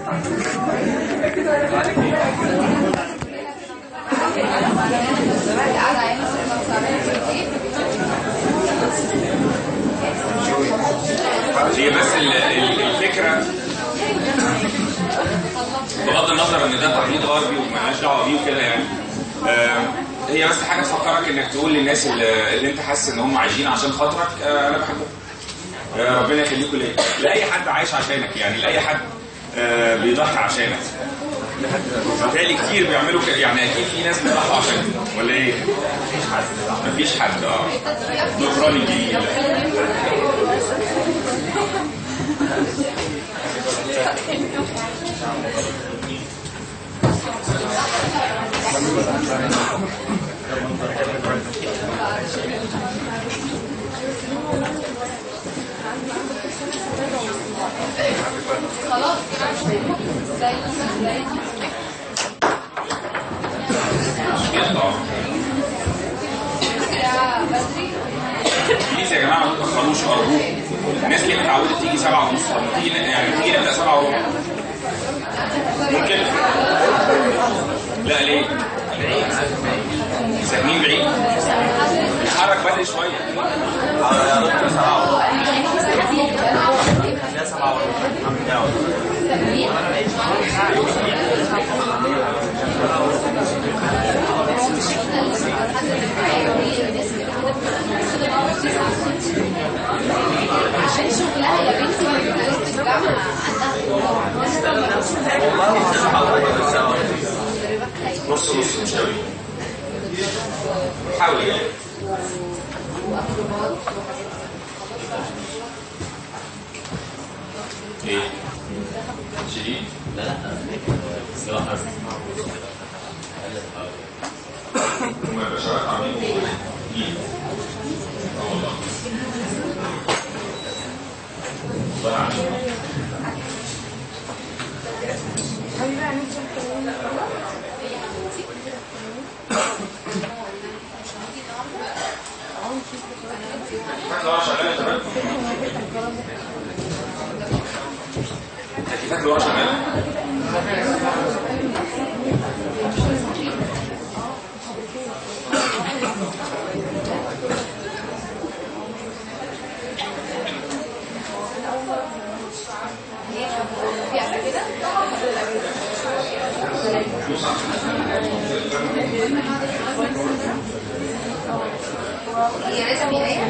هي بس ال- ال- الفكره بغض النظر ان ده تقليد غربي ومالناش دعوه بيه وكده يعني آم، هي بس حاجه تفكرك انك تقول للناس اللي, اللي انت حاسس ان هم عايشين عشان خاطرك آه، انا بحبهم آه، ربنا يخليكم ليا لاي حد عايش عشانك يعني لاي حد آه، بيضحي عشانك بالتالي كتير بيعملوا كده يعني اكيد في ناس بتضحي عشانك ولا ايه؟ مفيش حد مفيش حد اه نصراني جديد خلاص زي زي يطلع الساعة بدري بليز يا جماعه ما تتاخروش ارجوكم الناس ليه متعوده تيجي سبعة ونص طب ما تيجي يعني تيجي نبدا سبعة وربع ممكن لا ليه؟ ساكنين بعيد نتحرك بدري شويه عشان شغلها يا بنتي في وسط الجامعة نص نص مش قوي حاول يعني ايه شديد لا لا الصراحة هم البشرات عاملين ايه اه والله والله عاملين. فاكر شغال يا شباب تكييفات لورا شغاله في قبل كده هي لازم ايه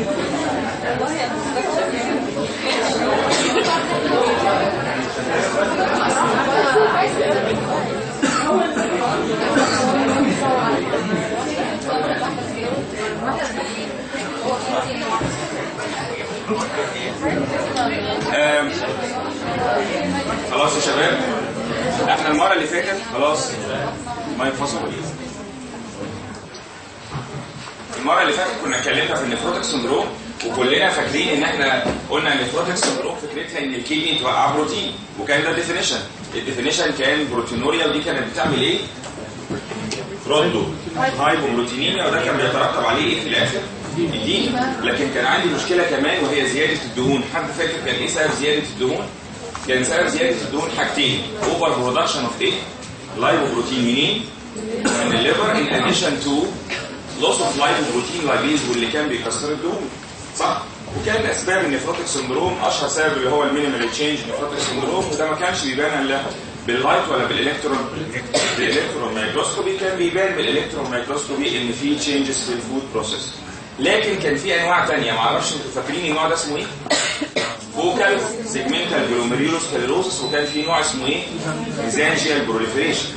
آم، خلاص يا شباب احنا المره اللي فاتت خلاص ما ينفصل المره اللي فاتت كنا اتكلمنا في النفروتك سندروم وكلنا فاكرين ان احنا قلنا ان النفروتك سندروم فكرتها ان الكدني توقع بروتين وكان ده الديفينيشن الديفينيشن كان بروتينوريا ودي كانت بتعمل ايه؟ ردو هايبوبروتينيميا وده كان بيترتب عليه ايه في الاخر؟ الدين لكن كان عندي مشكله كمان وهي زياده الدهون حد فاكر كان ايه سبب زياده الدهون؟ كان سبب زياده الدهون حاجتين اوفر برودكشن اوف ايه؟ لايبوبروتين منين؟ من الليفر ان اديشن تو لوس اوف لايبوبروتين لايبيز واللي كان بيكسر الدهون صح؟ وكان من اسباب النفروتك سندروم اشهر سبب اللي هو المينيمال تشينج نفروتك سندروم وده ما كانش بيبان الا باللايت ولا بالالكترون بالالكترون مايكروسكوبي كان بيبان بالالكترون مايكروسكوبي ان في تشينجز في الفود بروسيس لكن كان في انواع ثانيه ما اعرفش انتوا فاكرين النوع ده اسمه ايه؟ فوكال سيجمنتال جلوميريولوس كاليروسس وكان في نوع اسمه ايه؟ ميزانجيال بروليفريشن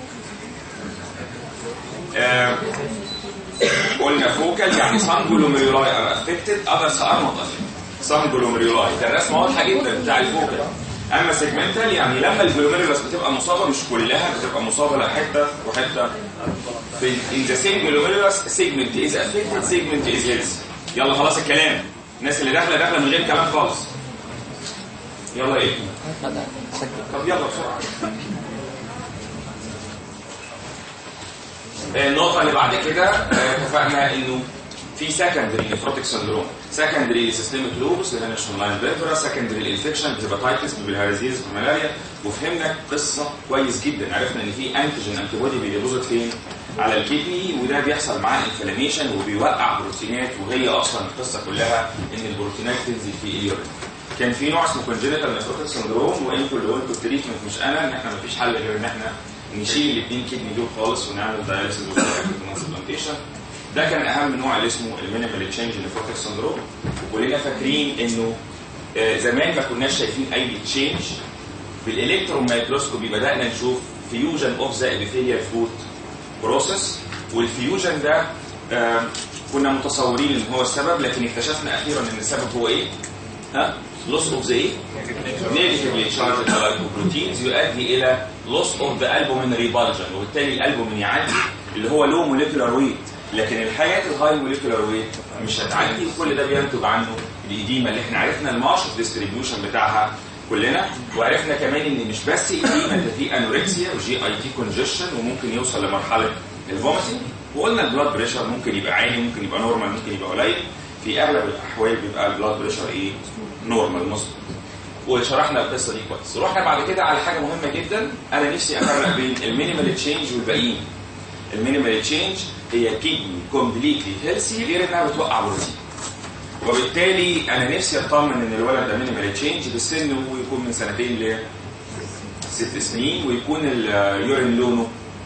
آه قلنا فوكال يعني سان جلوميرولاي ار افكتد اذرز ار نوت سان جلوميرولاي ده الرسمه واضحه جدا بتاع الفوكال اما سيجمنتال يعني لما الجلوميرولس بتبقى مصابه مش كلها بتبقى مصابه لا حته وحته في in the same glomerulus segment is affected segment is healthy يلا خلاص الكلام الناس اللي داخله داخله من غير كلام خالص يلا ايه طب يلا بسرعه النقطة اللي بعد كده آه، اتفقنا انه في سكندري نيفروتيك سندروم سكندري سيستميك لوبس اللي هنا لاين بيرفرا سكندري الانفكشن هيباتايتس بالهارزيز ملاريا وفهمنا قصه كويس جدا عرفنا ان في انتيجين انتي بودي بيديبوزيت فين على الكدني وده بيحصل معاه انفلاميشن وبيوقع بروتينات وهي اصلا القصه كلها ان البروتينات تنزل في اليورين كان في نوع اسمه كونجنتال نيفروتيك سندروم وانتوا اللي قلتوا التريتمنت مش انا ان احنا مفيش حل غير ان احنا نشيل الاثنين كدني دول خالص ونعمل داياليسيس وترانسبلانتيشن ده كان اهم نوع اللي اسمه المينيمال تشينج نيفروتيك سندروم وكلنا فاكرين انه آه، زمان ما كناش شايفين اي تشينج بالالكترون مايكروسكوبي بدانا نشوف فيوجن اوف ذا ابيثيليال فوت بروسيس والفيوجن ده آه، كنا متصورين ان هو السبب لكن اكتشفنا اخيرا ان السبب هو ايه؟ ها؟ لوس اوف ذا ايه؟ نيجاتيفلي تشارجد glycoproteins يؤدي الى لوس اوف ذا البومين ريبالجن وبالتالي الالبومين يعدي اللي هو لو موليكولار ويت لكن الحاجات الهاي موليكولار ويت مش هتعدي وكل ده بينتج عنه الايديما اللي احنا عرفنا المارش ديستريبيوشن بتاعها كلنا وعرفنا كمان ان مش بس ايديما ده في انوركسيا وجي اي تي كونجيشن وممكن يوصل لمرحله الفوميتنج وقلنا البلاد بريشر ممكن يبقى عالي ممكن يبقى نورمال ممكن يبقى قليل في اغلب الاحوال بيبقى البلاد بريشر ايه نورمال مظبوط وشرحنا القصه دي كويس رحنا بعد كده على حاجه مهمه جدا انا نفسي افرق بين المينيمال تشينج والباقيين المينيمال تشينج هي كدني كومبليتلي هيلثي غير انها بتوقع بروتين وبالتالي انا نفسي اطمن ان الولد ده مينيمال تشينج بالسن هو يكون من سنتين ل ست سنين ويكون اليورين لونه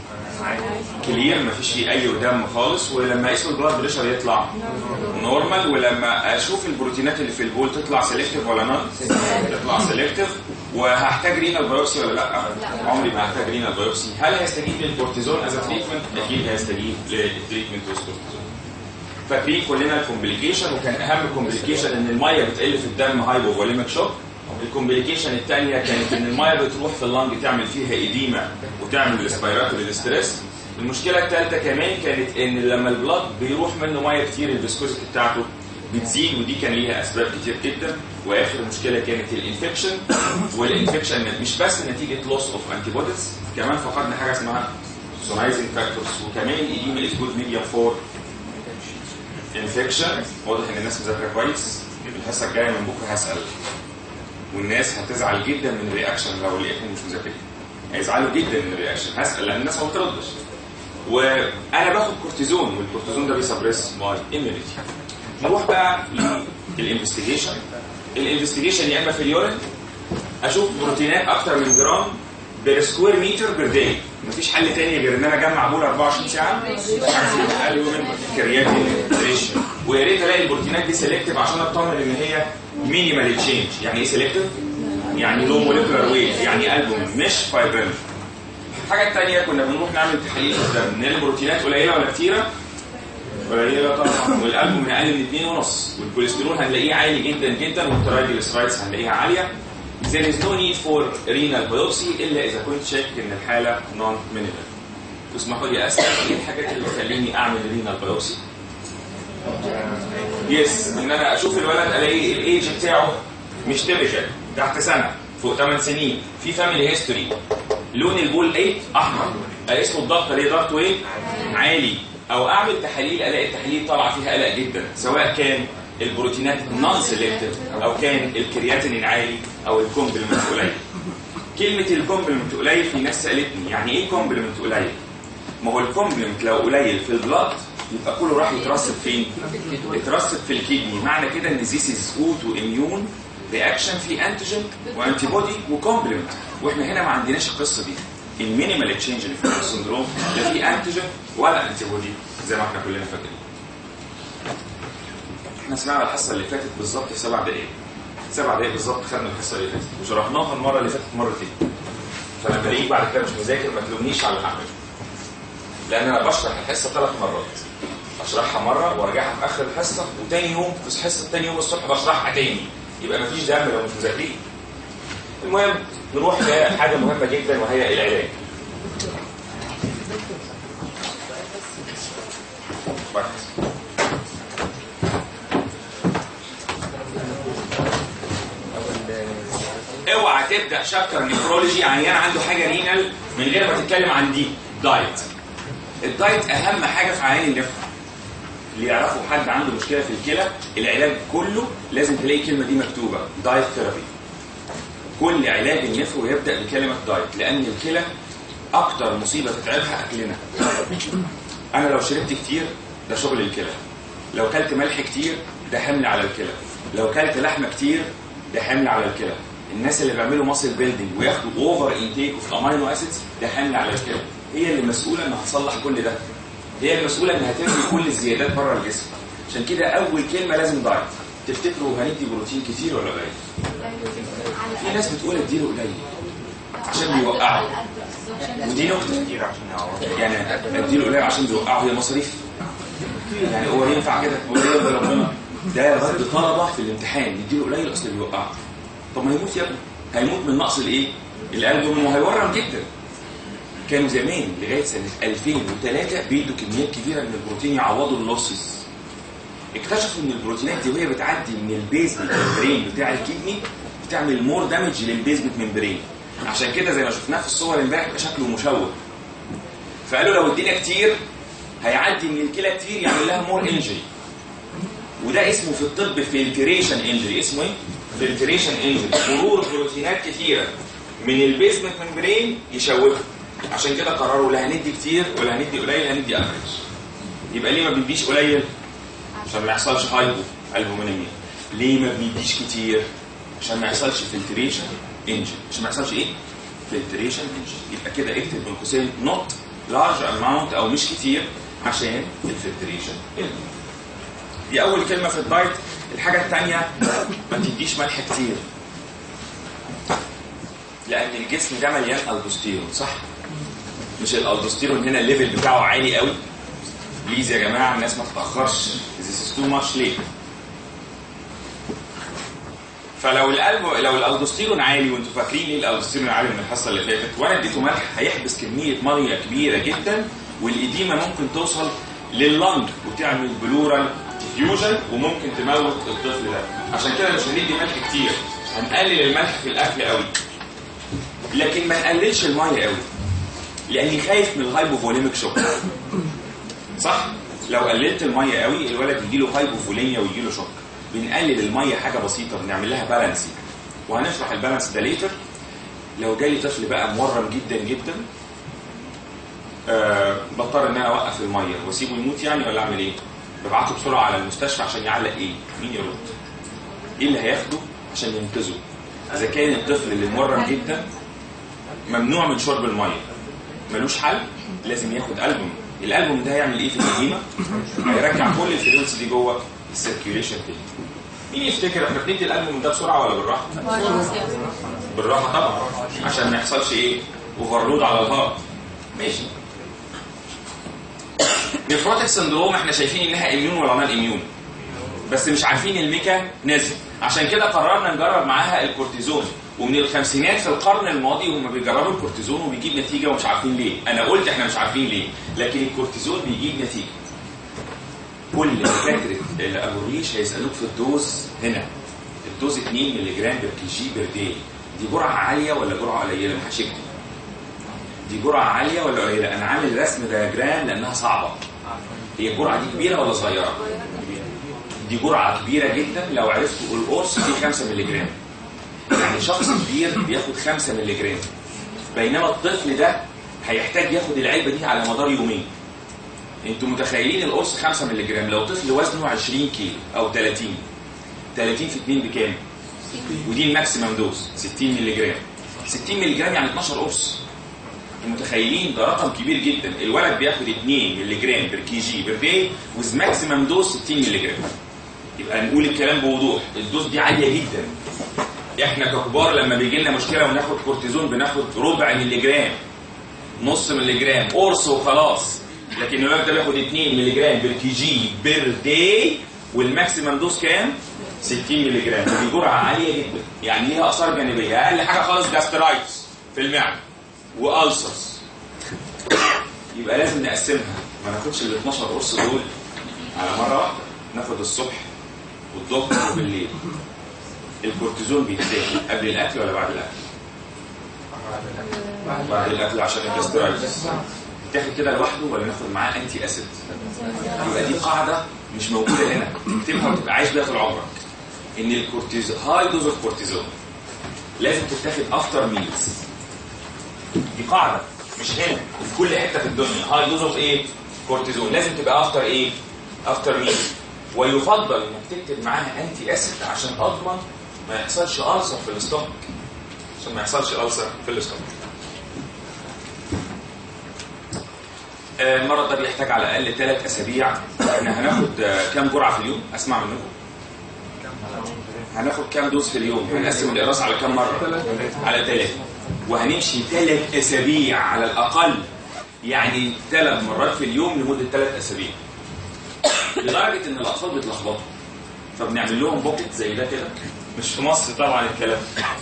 كلير مفيش فيه اي دم خالص ولما اقيس البلاد بريشر يطلع نورمال ولما اشوف البروتينات اللي في البول تطلع سيلكتيف ولا نون تطلع سيلكتيف وهحتاج رينال بايوبسي ولا لا عمري ما هحتاج رينال بايوبسي هل هيستجيب للكورتيزون از تريتمنت اكيد هيستجيب للتريتمنت ويز كورتيزون فاكرين كلنا الكومبليكيشن وكان اهم كومبليكيشن ان الميه بتقل في الدم هايبوفوليميك شوك الكومبليكيشن الثانيه كانت ان الميه بتروح في اللنج تعمل فيها ايديما وتعمل ريسبيراتوري ستريس المشكله الثالثه كمان كانت ان لما البلاد بيروح منه ميه كتير الفيسكوزيتي بتاعته بتزيد ودي كان ليها اسباب كتير جدا واخر مشكله كانت الانفكشن والانفكشن مش بس نتيجه لوس اوف انتي بوديز كمان فقدنا حاجه اسمها سونايزنج فاكتورز وكمان الايديما از جود ميديم فور انفكشن واضح ان الناس مذاكره كويس الحصه الجايه من بكره هسال والناس هتزعل جدا من الرياكشن لو لقيتهم مش مذاكرين هيزعلوا جدا من الرياكشن هسال لان الناس ما بتردش وانا باخد كورتيزون والكورتيزون ده بيسبريس ماي اميونيتي نروح بقى للانفستيجيشن الانفستيجيشن يا اما في اليورين اشوف بروتينات اكتر من جرام بير سكوير متر بير داي مفيش حل تاني غير ان انا اجمع بول 24 ساعه الومن كرياتين ريشيو ويا ريت الاقي البروتينات دي سيلكتيف عشان اطمن ان هي مينيمال تشينج يعني ايه سيلكتيف؟ يعني لو موليكولار ويت يعني البوم مش فايبرين الحاجه الثانيه كنا بنروح نعمل تحاليل في الدم ان البروتينات قليله ولا كتيره؟ قليله طبعا والالبوم اقل من 2 ونص والكوليسترول هنلاقيه عالي جدا جدا والترايجليسرايدز هنلاقيها عاليه there is no need for renal biopsy الا اذا كنت شاك ان الحاله نون مينيمال تسمحوا لي اسال ايه الحاجات اللي تخليني اعمل رينال بايوبسي؟ يس ان انا اشوف الولد الاقي الايج بتاعه مش تيبيكال تحت سنه فوق 8 سنين في فاميلي هيستوري لون البول ايه احمر اقيس له الضغط الاقي ضغطه ايه عالي او اعمل تحاليل الاقي التحاليل طالعه فيها قلق جدا سواء كان البروتينات نون سيلكتيف او كان الكرياتين عالي او الكومبلمنت قليل كلمه الكومبلمنت قليل في ناس سالتني يعني ايه كومبلمنت قليل ما هو الكومبلمنت لو قليل في البلاد يبقى كله راح يترسب فين؟ يترسب في الكدني معنى كده ان ذيس از اوتو اميون رياكشن في انتيجين وانتي بودي وكومبلمنت واحنا هنا ما عندناش القصه دي المينيمال تشينج اللي في السندروم لا في انتيجين ولا انتي بودي زي ما احنا كلنا فاكرين احنا سمعنا الحصه اللي فاتت بالظبط في سبع دقائق سبع دقائق بالظبط خدنا الحصه اللي فاتت وشرحناها المره اللي فاتت مرتين فلما الاقيك بعد كده مش مذاكر ما تلومنيش على اللي هعمله لان انا بشرح الحصه ثلاث مرات اشرحها مره وارجعها في اخر الحصه وتاني يوم في الحصه تاني يوم الصبح بشرحها تاني يبقى مفيش دم لو مش مذاكرين المهم نروح لحاجه مهمه جدا وهي العلاج واحد. اوعى تبدا شابتر نيفرولوجي عيان عنده حاجه رينال من غير ما تتكلم عن دي دايت الدايت اهم حاجه في عيان النفر اللي يعرفوا حد عنده مشكله في الكلى العلاج كله لازم تلاقي الكلمه دي مكتوبه دايت ثيرابي كل علاج النفرو يبدا بكلمه دايت لان الكلى اكتر مصيبه تتعبها اكلنا انا لو شربت كتير ده شغل الكلى لو كلت ملح كتير ده حمل على الكلى لو كلت لحمه كتير ده حمل على الكلى الناس اللي بيعملوا ماسل بيلدينج وياخدوا اوفر انتيك اوف امينو اسيدز ده حمل على الكلى هي اللي مسؤوله انها تصلح كل ده هي المسؤوله انها ترمي كل الزيادات بره الجسم عشان كده اول كلمه لازم دايت تفتكروا هندي بروتين كتير ولا قليل في ناس بتقول اديله قليل عشان بيوقعوا ودي نقطه كتير عشان يعوض يعني اديله قليل عشان بيوقعوا هي مصاريف يعني هو ينفع كده هو يرضي ربنا ده رد طلبه في الامتحان نديله قليل اصل بيوقعه طب ما يموت يا ابني هيموت من نقص الايه؟ القلب وهيورم جدا كانوا زمان لغايه سنه 2003 بيدوا كميات كبيره من البروتين يعوضوا اللوسز اكتشفوا ان البروتينات دي وهي بتعدي من البيزمنت ممبرين بتاع الكدني بتعمل مور دامج للبيزمنت ممبرين عشان كده زي ما شفناه في الصور امبارح بيبقى شكله مشوه فقالوا لو ادينا كتير هيعدي من الكلى كتير يعمل لها مور انجري وده اسمه في الطب فلتريشن انجري اسمه ايه؟ فلتريشن انجري مرور بروتينات كتيره من البيزمنت ممبرين يشوهها عشان كده قرروا لا هندي كتير ولا هندي قليل هندي افريج يبقى ليه ما بنديش قليل عشان ما يحصلش هايبو البومينيميا ليه ما بنديش كتير عشان ما يحصلش فلتريشن انجري عشان ما يحصلش ايه فلتريشن انجري يبقى كده اكتب بين قوسين نوت لارج اماونت او مش كتير عشان الفلتريشن انجري دي اول كلمه في الدايت الحاجه الثانيه ما تديش ملح كتير لان الجسم ده مليان الدوستيرون صح مش الالدوستيرون هنا الليفل بتاعه عالي قوي بليز يا جماعه الناس ما تتاخرش this is too much late فلو القلب لو الالدوستيرون عالي وانتوا فاكرين ايه الالدوستيرون عالي من الحصه اللي فاتت وانا اديته ملح هيحبس كميه ميه كبيره جدا والاديمه ممكن توصل لللنج وتعمل بلورال ديفيوجن وممكن تموت الطفل ده عشان كده مش هندي ملح كتير هنقلل الملح في الاكل قوي لكن ما نقللش الميه قوي لاني خايف من الهايبوفوليميك شوك صح لو قللت الميه قوي الولد يجي له هايبوفوليميا ويجي له شوك بنقلل الميه حاجه بسيطه بنعمل لها بالانسنج وهنشرح البالانس ده ليتر لو جالي طفل بقى مورم جدا جدا أه بضطر ان انا اوقف الميه واسيبه يموت يعني ولا اعمل ايه؟ ببعته بسرعه على المستشفى عشان يعلق ايه؟ مين يرد؟ ايه اللي هياخده عشان ينقذه؟ اذا كان الطفل اللي مورم جدا ممنوع من شرب الميه ملوش حل لازم ياخد البوم الالبوم ده هيعمل ايه في القديمه هيرجع كل الفلويدز دي جوه السيركيوليشن تاني مين يفتكر احنا بندي الالبوم ده بسرعه ولا بالراحه بالراحه طبعا عشان ما يحصلش ايه اوفرلود على الهارت ماشي نيفروتيك سندروم احنا شايفين انها اميون ولا نون اميون بس مش عارفين الميكانيزم عشان كده قررنا نجرب معاها الكورتيزون ومن الخمسينات في القرن الماضي هم بيجربوا الكورتيزون وبيجيب نتيجه ومش عارفين ليه انا قلت احنا مش عارفين ليه لكن الكورتيزون بيجيب نتيجه كل دكاتره الابوريش هيسالوك في الدوز هنا الدوز 2 مللي جرام بير كي جي بير داي دي جرعه عاليه ولا جرعه قليله ما هشكل دي جرعه عاليه ولا قليله انا عامل رسم دياجرام لانها صعبه هي الجرعه دي كبيره ولا صغيره دي جرعه كبيره جدا لو عرفتوا القرص دي 5 مللي جرام يعني شخص كبير بياخد 5 مللي جرام بينما الطفل ده هيحتاج ياخد العلبه دي على مدار يومين انتوا متخيلين القرص 5 مللي جرام لو طفل وزنه 20 كيلو او 30 30 في 2 بكام؟ ودي الماكسيمم دوز 60 مللي جرام 60 مللي جرام يعني 12 قرص انتوا متخيلين ده رقم كبير جدا الولد بياخد 2 مللي جرام بير كي جي بير داي ويز ماكسيمم دوز 60 مللي جرام يبقى نقول الكلام بوضوح الدوز دي عاليه جدا احنا ككبار لما بيجي لنا مشكله وناخد كورتيزون بناخد ربع مللي جرام نص مللي جرام قرص وخلاص لكن الولد ده بياخد 2 مللي جرام بير كي جي بير داي والماكسيمم دوز كام؟ 60 مللي جرام دي جرعه عاليه جدا يعني ليها اثار جانبيه اقل حاجه خالص جاسترايتس في المعده والسرز يبقى لازم نقسمها ما ناخدش ال 12 قرص دول على مره واحده ناخد الصبح والظهر وبالليل الكورتيزون بيتاخد قبل الاكل ولا بعد الاكل؟ بعد الاكل عشان الجاسترايتس بتاخد كده لوحده ولا ناخد معاه انتي اسيد يبقى دي قاعده مش موجوده هنا تكتبها وتبقى عايش بيها طول عمرك ان الكورتيزون هاي دوز اوف كورتيزون لازم تتاخد افتر ميلز دي قاعده مش هنا في كل حته في الدنيا هاي دوز اوف ايه كورتيزون لازم تبقى افتر ايه افتر ميلز ويفضل انك تكتب معاها انتي اسيد عشان اضمن ما يحصلش ألسر في الاستومك عشان ما يحصلش ألسر في الاستومك آه، المرض ده بيحتاج على الاقل ثلاث اسابيع احنا هناخد آه، كام جرعه في اليوم اسمع منكم هناخد كام دوز في اليوم هنقسم الاقراص على كام مره على ثلاثه وهنمشي ثلاث اسابيع على الاقل يعني ثلاث مرات في اليوم لمده ثلاث اسابيع لدرجه ان الاطفال بيتلخبطوا فبنعمل لهم بوكيت زي ده كده مش في مصر طبعا الكلام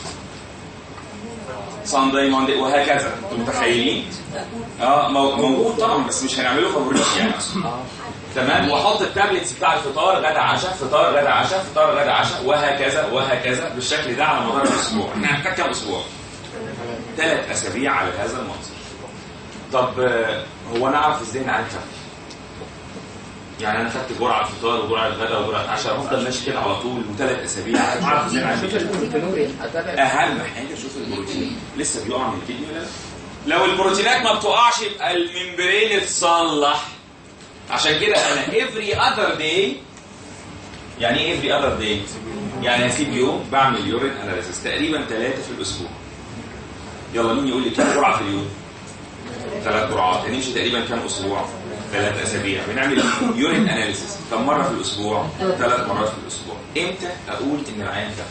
سانداي ماندي وهكذا انتوا متخيلين اه مو- موجود طبعا بس مش هنعمله فابوريت يعني تمام واحط التابلتس بتاع الفطار غدا عشاء فطار غدا عشاء فطار غدا عشاء وهكذا وهكذا بالشكل ده على مدار الاسبوع احنا هنحتاج كام اسبوع ثلاث اسابيع على هذا المنظر طب آه، هو انا اعرف ازاي نعرفها يعني انا خدت جرعه فطار وجرعه غدا وجرعه عشاء افضل ماشي كده على طول وثلاث اسابيع اعرف ازاي نعرفها اهم حاجه شوف البروتين لسه بيقع من الكدني ولا لا لو البروتينات ما بتقعش يبقى الممبرين اتصلح عشان كده انا every other day يعني ايه every other day يعني هسيب يوم بعمل يورين اناليسيس تقريبا ثلاثه في الاسبوع يلا مين يقول لي كام جرعه في اليوم ثلاث جرعات هنمشي تقريبا كام اسبوع ثلاث اسابيع بنعمل يورين اناليسيس كم مره في الاسبوع ثلاث مرات في الاسبوع امتى اقول ان العيان ده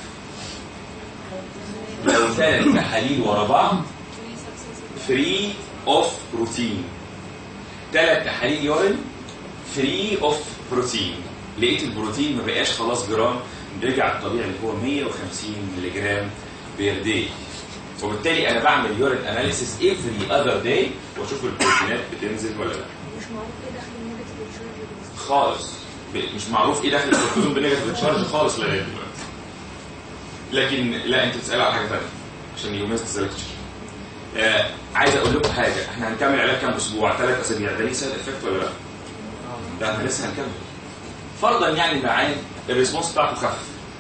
لو ثلاث تحاليل ورا بعض فري اوف بروتين ثلاث تحاليل يورين فري اوف بروتين لقيت البروتين ما بقاش خلاص جرام رجع الطبيعي اللي هو 150 مللي جرام بير داي وبالتالي انا بعمل يورين اناليسيس افري اذر داي واشوف البروتينات بتنزل ولا لا مش معروف ايه دخل النيجاتيف تشارج خالص ب- مش معروف ايه دخل الكورتيزون بنيجاتيف تشارج خالص لغايه دلوقتي لكن لا انت تسال على حاجه ثانيه عشان يو ميست ذا آه عايز اقول لكم حاجه احنا هنكمل علاج كام اسبوع ثلاث اسابيع ده ليه سايد افكت ولا لا؟ لا احنا لسه هنكمل فرضا يعني ان العين الريسبونس بتاعته خف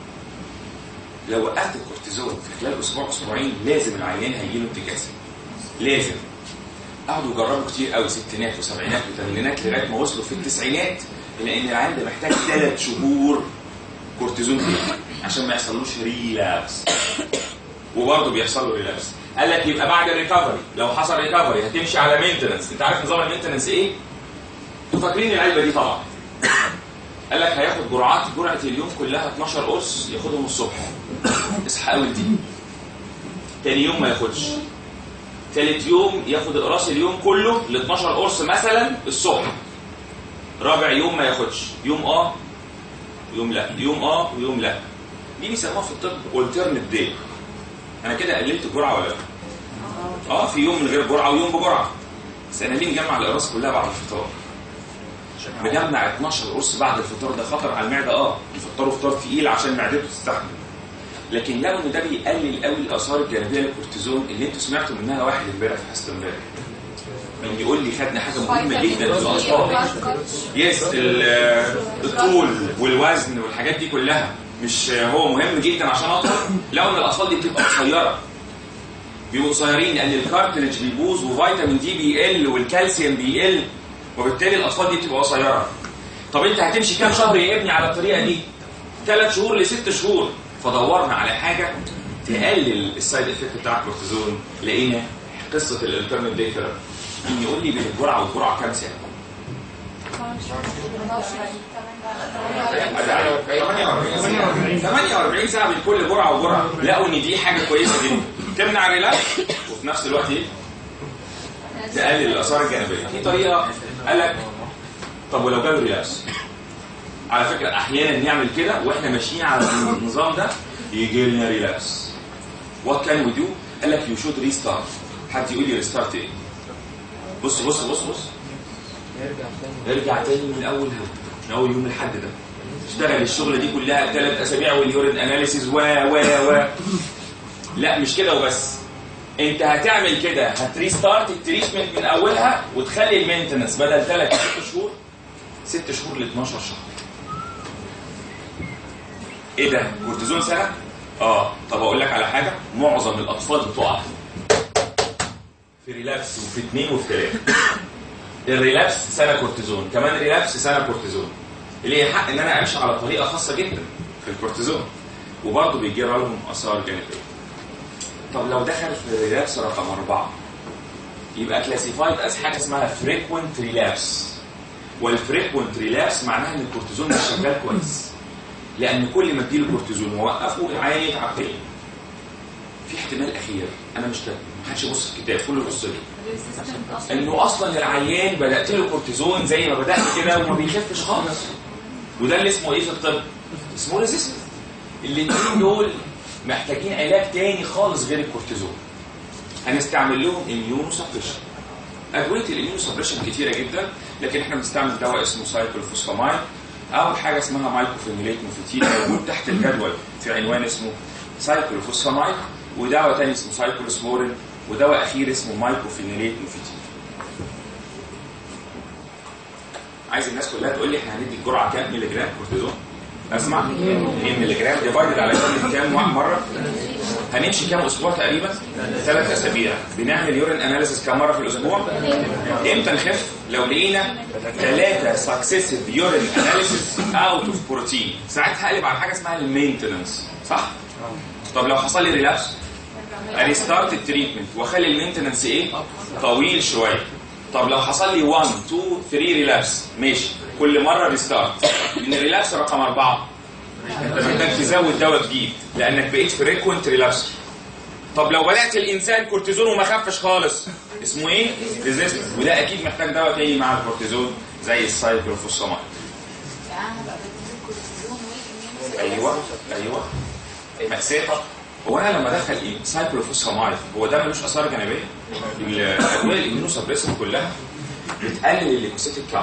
لو وقفت الكورتيزون في خلال اسبوع اسبوعين لازم العيان هيجي له انتكاسه لازم قعدوا يجربوا كتير قوي ستينات وسبعينات وثمانينات لغايه ما وصلوا في التسعينات الى ان العيان ده محتاج ثلاث شهور كورتيزون تاني عشان ما يحصلوش ريلابس وبرضه بيحصل له ريلابس قال لك يبقى بعد الريكفري لو حصل ريكفري هتمشي على مينتننس انت عارف نظام المينتننس ايه؟ انتوا فاكرين العلبه دي طبعا قال لك هياخد جرعات جرعه اليوم كلها 12 قرص ياخدهم الصبح اصحى اول دي تاني يوم ما ياخدش تالت يوم ياخد اقراص اليوم كله ل 12 قرص مثلا الصبح رابع يوم ما ياخدش يوم اه يوم لا يوم اه ويوم لا دي بيسموها في الطب alternate day انا كده قللت الجرعه ولا لا اه في يوم من غير جرعه ويوم بجرعه بس انا ليه مجمع الاقراص كلها بعد الفطار مجمع 12 قرص بعد الفطار ده خطر على المعده اه يفطروا فطار تقيل عشان معدته تستحمل لكن لو ان ده بيقلل قوي الاثار الجانبيه للكورتيزون اللي انتوا سمعتوا منها واحد امبارح في حصه امبارح من يقول لي خدنا حاجه مهمه جدا في الاطفال يس ال- الطول والوزن والحاجات دي كلها مش هو مهم جدا عشان اطول لو ان الاطفال دي بتبقى قصيره بيبقوا قصيرين لان الكارتريج بيبوظ وفيتامين دي بيقل والكالسيوم بيقل وبالتالي الاطفال دي بتبقى قصيره طب انت هتمشي كام شهر يا ابني على الطريقه دي ثلاث شهور لست شهور فدورنا على حاجه تقلل السايد افكت بتاع الكورتيزون لقينا قصه الالترنت داي ثيرابي مين يقول لي بين الجرعه والجرعه كام ساعه 48 ساعه بين كل جرعه وجرعه لقوا ان دي حاجه كويسه جدا تمنع الريلاكس وفي نفس الوقت ايه تقلل الاثار الجانبيه في طريقه قال لك طب ولو جاله ريلاكس على فكره احيانا نعمل كده واحنا ماشيين على النظام ده يجي لنا ريلاكس وات كان وي دو قال لك يو شود ريستارت حد يقول لي ريستارت ايه بص بص بص بص ارجع تاني من اول يوم من اول يوم الحد ده اشتغل الشغله دي كلها ثلاث اسابيع واليورين اناليسيز و و و لا مش كده وبس انت هتعمل كده هتريستارت التريتمنت من اولها وتخلي المينتنس بدل ثلاث ست شهور ست شهور ل 12 شهر ايه ده كورتيزون سنه اه طب اقول لك على حاجه معظم الاطفال بتقع في ريلابس وفي اثنين وفي ثلاثه الريلابس سنه كورتيزون كمان ريلابس سنه كورتيزون اللي هي حق ان انا امشي على طريقه خاصه جدا في الكورتيزون وبرضه بيجرى لهم اثار جانبيه طب لو دخل في ريلابس رقم أربعة يبقى كلاسيفايد از حاجه اسمها فريكوينت ريلابس والفريكوينت ريلابس معناها ان الكورتيزون مش شغال كويس لان كل ما اديله كورتيزون واوقفه العيان يتعب تاني في احتمال اخير انا مش كاتبه محدش يبص في الكتاب كله يبص لي انه اصلا العيان بدات له كورتيزون زي ما بدات كده وما بيخفش خالص وده اللي اسمه ايه في الطب؟ اسمه ريزيستنت الاثنين دول محتاجين علاج تاني خالص غير الكورتيزون هنستعمل لهم اميونو سبريشن ادويه الاميونو سبريشن كتيره جدا لكن احنا بنستعمل دواء اسمه سايكلوفوسفامايد او حاجه اسمها مايكوفينيليت موفيتين موجود تحت الجدول في عنوان اسمه سايكلوفوسفامايد ودواء تاني اسمه سايكلوسمورين ودواء اخير اسمه مايكوفينيليت موفيتين عايز الناس كلها تقول لي احنا هندي الجرعه كام مللي جرام كورتيزون اسمع 2 مللي جرام ديفايدد على كام كام مره هنمشي كام اسبوع تقريبا ثلاث اسابيع بنعمل يورين اناليسيس كام مره في الاسبوع امتى نخف لو لقينا ثلاثه سكسيسيف يورين اناليسيس اوت اوف بروتين ساعتها هقلب على حاجه اسمها المينتننس صح طب لو حصل لي ريلابس ريستارت التريتمنت واخلي المينتننس ايه طويل شويه طب لو حصل لي 1 2 3 ريلابس ماشي كل مره ريستارت من الريلابس رقم أربعة انت محتاج تزود دواء جديد لانك بقيت فريكوينت ريلابس طب لو بدات الانسان كورتيزون وما خفش خالص اسمه ايه؟ ريزيستنت وده اكيد محتاج دواء تاني مع الكورتيزون زي السايكلوفوسفامايد ايوه ايوه مأساة هو انا لما ادخل ايه سايكلوفوسفامايد هو ده ملوش اثار جانبيه الادويه الاميونو سبريسن كلها بتقلل الليكوسيتيك كاونت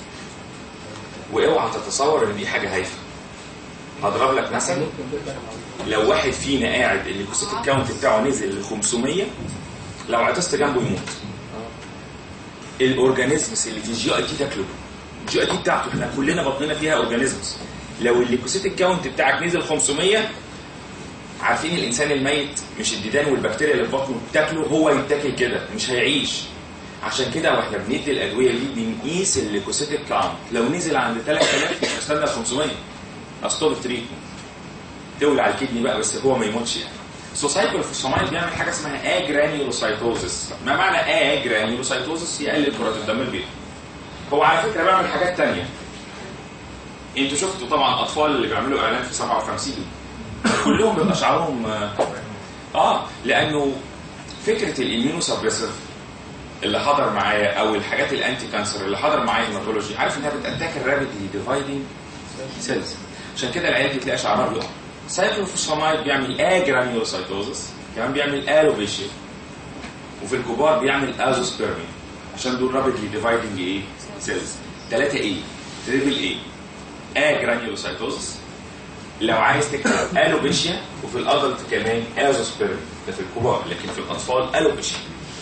واوعى تتصور ان دي حاجه هايفه هضرب لك مثل لو واحد فينا قاعد الليكوسيتيك كاونت بتاعه نزل ل 500 لو عطست جنبه يموت الاورجانيزمز اللي في الجي اي تي تاكله الجي اي تي بتاعته احنا كلنا بطننا فيها اورجانيزمز لو الليكوسيتيك كاونت بتاعك نزل 500 عارفين الانسان الميت مش الديدان والبكتيريا اللي في بطنه بتاكله هو يتاكل كده مش هيعيش عشان كده واحنا بندي الادويه دي بنقيس الليكوسيتيك كاونت لو نزل عند 3000 مش هستنى 500 استوب تريتمنت تولع الكدني بقى بس هو ما يموتش يعني سوسايكلوفوسفامايد بيعمل حاجه اسمها اجرانيولوسايتوزس ما معنى اجرانيولوسايتوزس يقلل كرات الدم البيضاء هو على فكره بيعمل حاجات تانية انتوا شفتوا طبعا اطفال اللي بيعملوا اعلان في 57 كلهم بيبقى شعرهم اه لانه فكره الاميونو سبريسيف اللي حضر معايا او الحاجات الانتي كانسر اللي حضر معايا هيماتولوجي عارف انها بتاتاك الرابيدلي ديفايدنج سيلز عشان كده العيال دي تلاقي شعرها بيقع سايكلوفوسفامايد بيعمل اجرانيولوسايتوزس كمان بيعمل الوبيشيا وفي الكبار بيعمل ازوسبيرمي عشان دول رابيدلي ديفايدنج ايه سيلز 3 ايه تريبل ايه اجرانيولوسايتوزس لو عايز تكتب الوبيشيا وفي الادلت كمان ازوسبيرمي ده في الكبار لكن في الاطفال الوبيشيا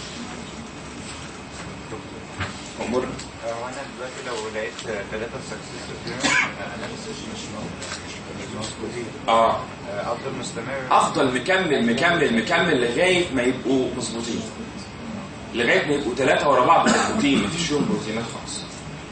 امور هو انا دلوقتي لو لقيت ثلاثة سكسس اناليسيس مش مش مظبوطين اه آه، افضل مستمر افضل مكمل مكمل مكمل لغايه ما يبقوا مظبوطين لغايه ما يبقوا ثلاثه ورا بعض مظبوطين مفيش فيهم بروتينات خالص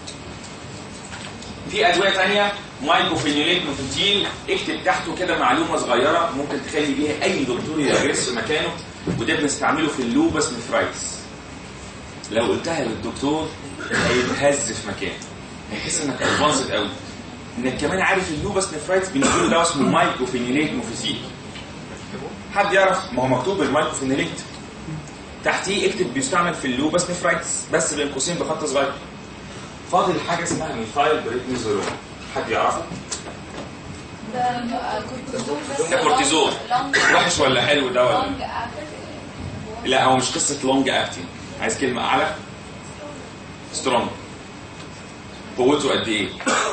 في ادويه ثانيه مايكوفينيليت نوفيتين اكتب تحته كده معلومه صغيره ممكن تخلي بيها اي دكتور يدرس مكانه وده بنستعمله في اللوبس نفرايتس لو قلتها للدكتور هيتهز في مكانه هيحس انك ادفانسد قوي انك كمان عارف اللوبس نفرايتس بنديله دواء اسمه مايكوفينيليت نوفيتين حد يعرف ما هو مكتوب المايكوفينيليت تحتيه اكتب بيستعمل في اللوبس نفرايتس بس بين قوسين بخط صغير فاضل حاجه اسمها ميثايل بريدنيزولون حد يعرفه ده كورتيزون بس ده كورتيزون لونج- وحش ولا حلو ده ولا لونج acting. لا هو مش قصه لونج اكتنج عايز كلمه اعلى سترونج قوته قد ايه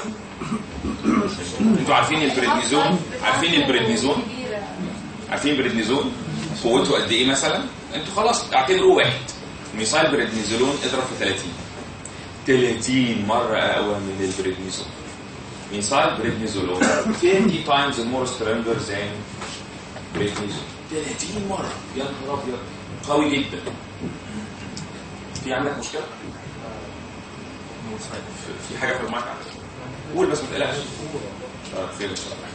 انتوا عارفين البريدنيزون عارفين البريدنيزون كبيرة. عارفين البريدنيزون قوته قد ايه مثلا انتوا خلاص اعتبروه واحد ميثايل بريدنيزولون اضرب في 30 30 مره اقوى من البريدنيزون ميثايل بريدنيزولون 50 times more stronger than بريدنيزولون 30 مره يا نهار ابيض قوي جدا في عندك مشكله؟ في- في حاجه في المعركه عندك قول بس ما تقلقش آه، خير ان شاء الله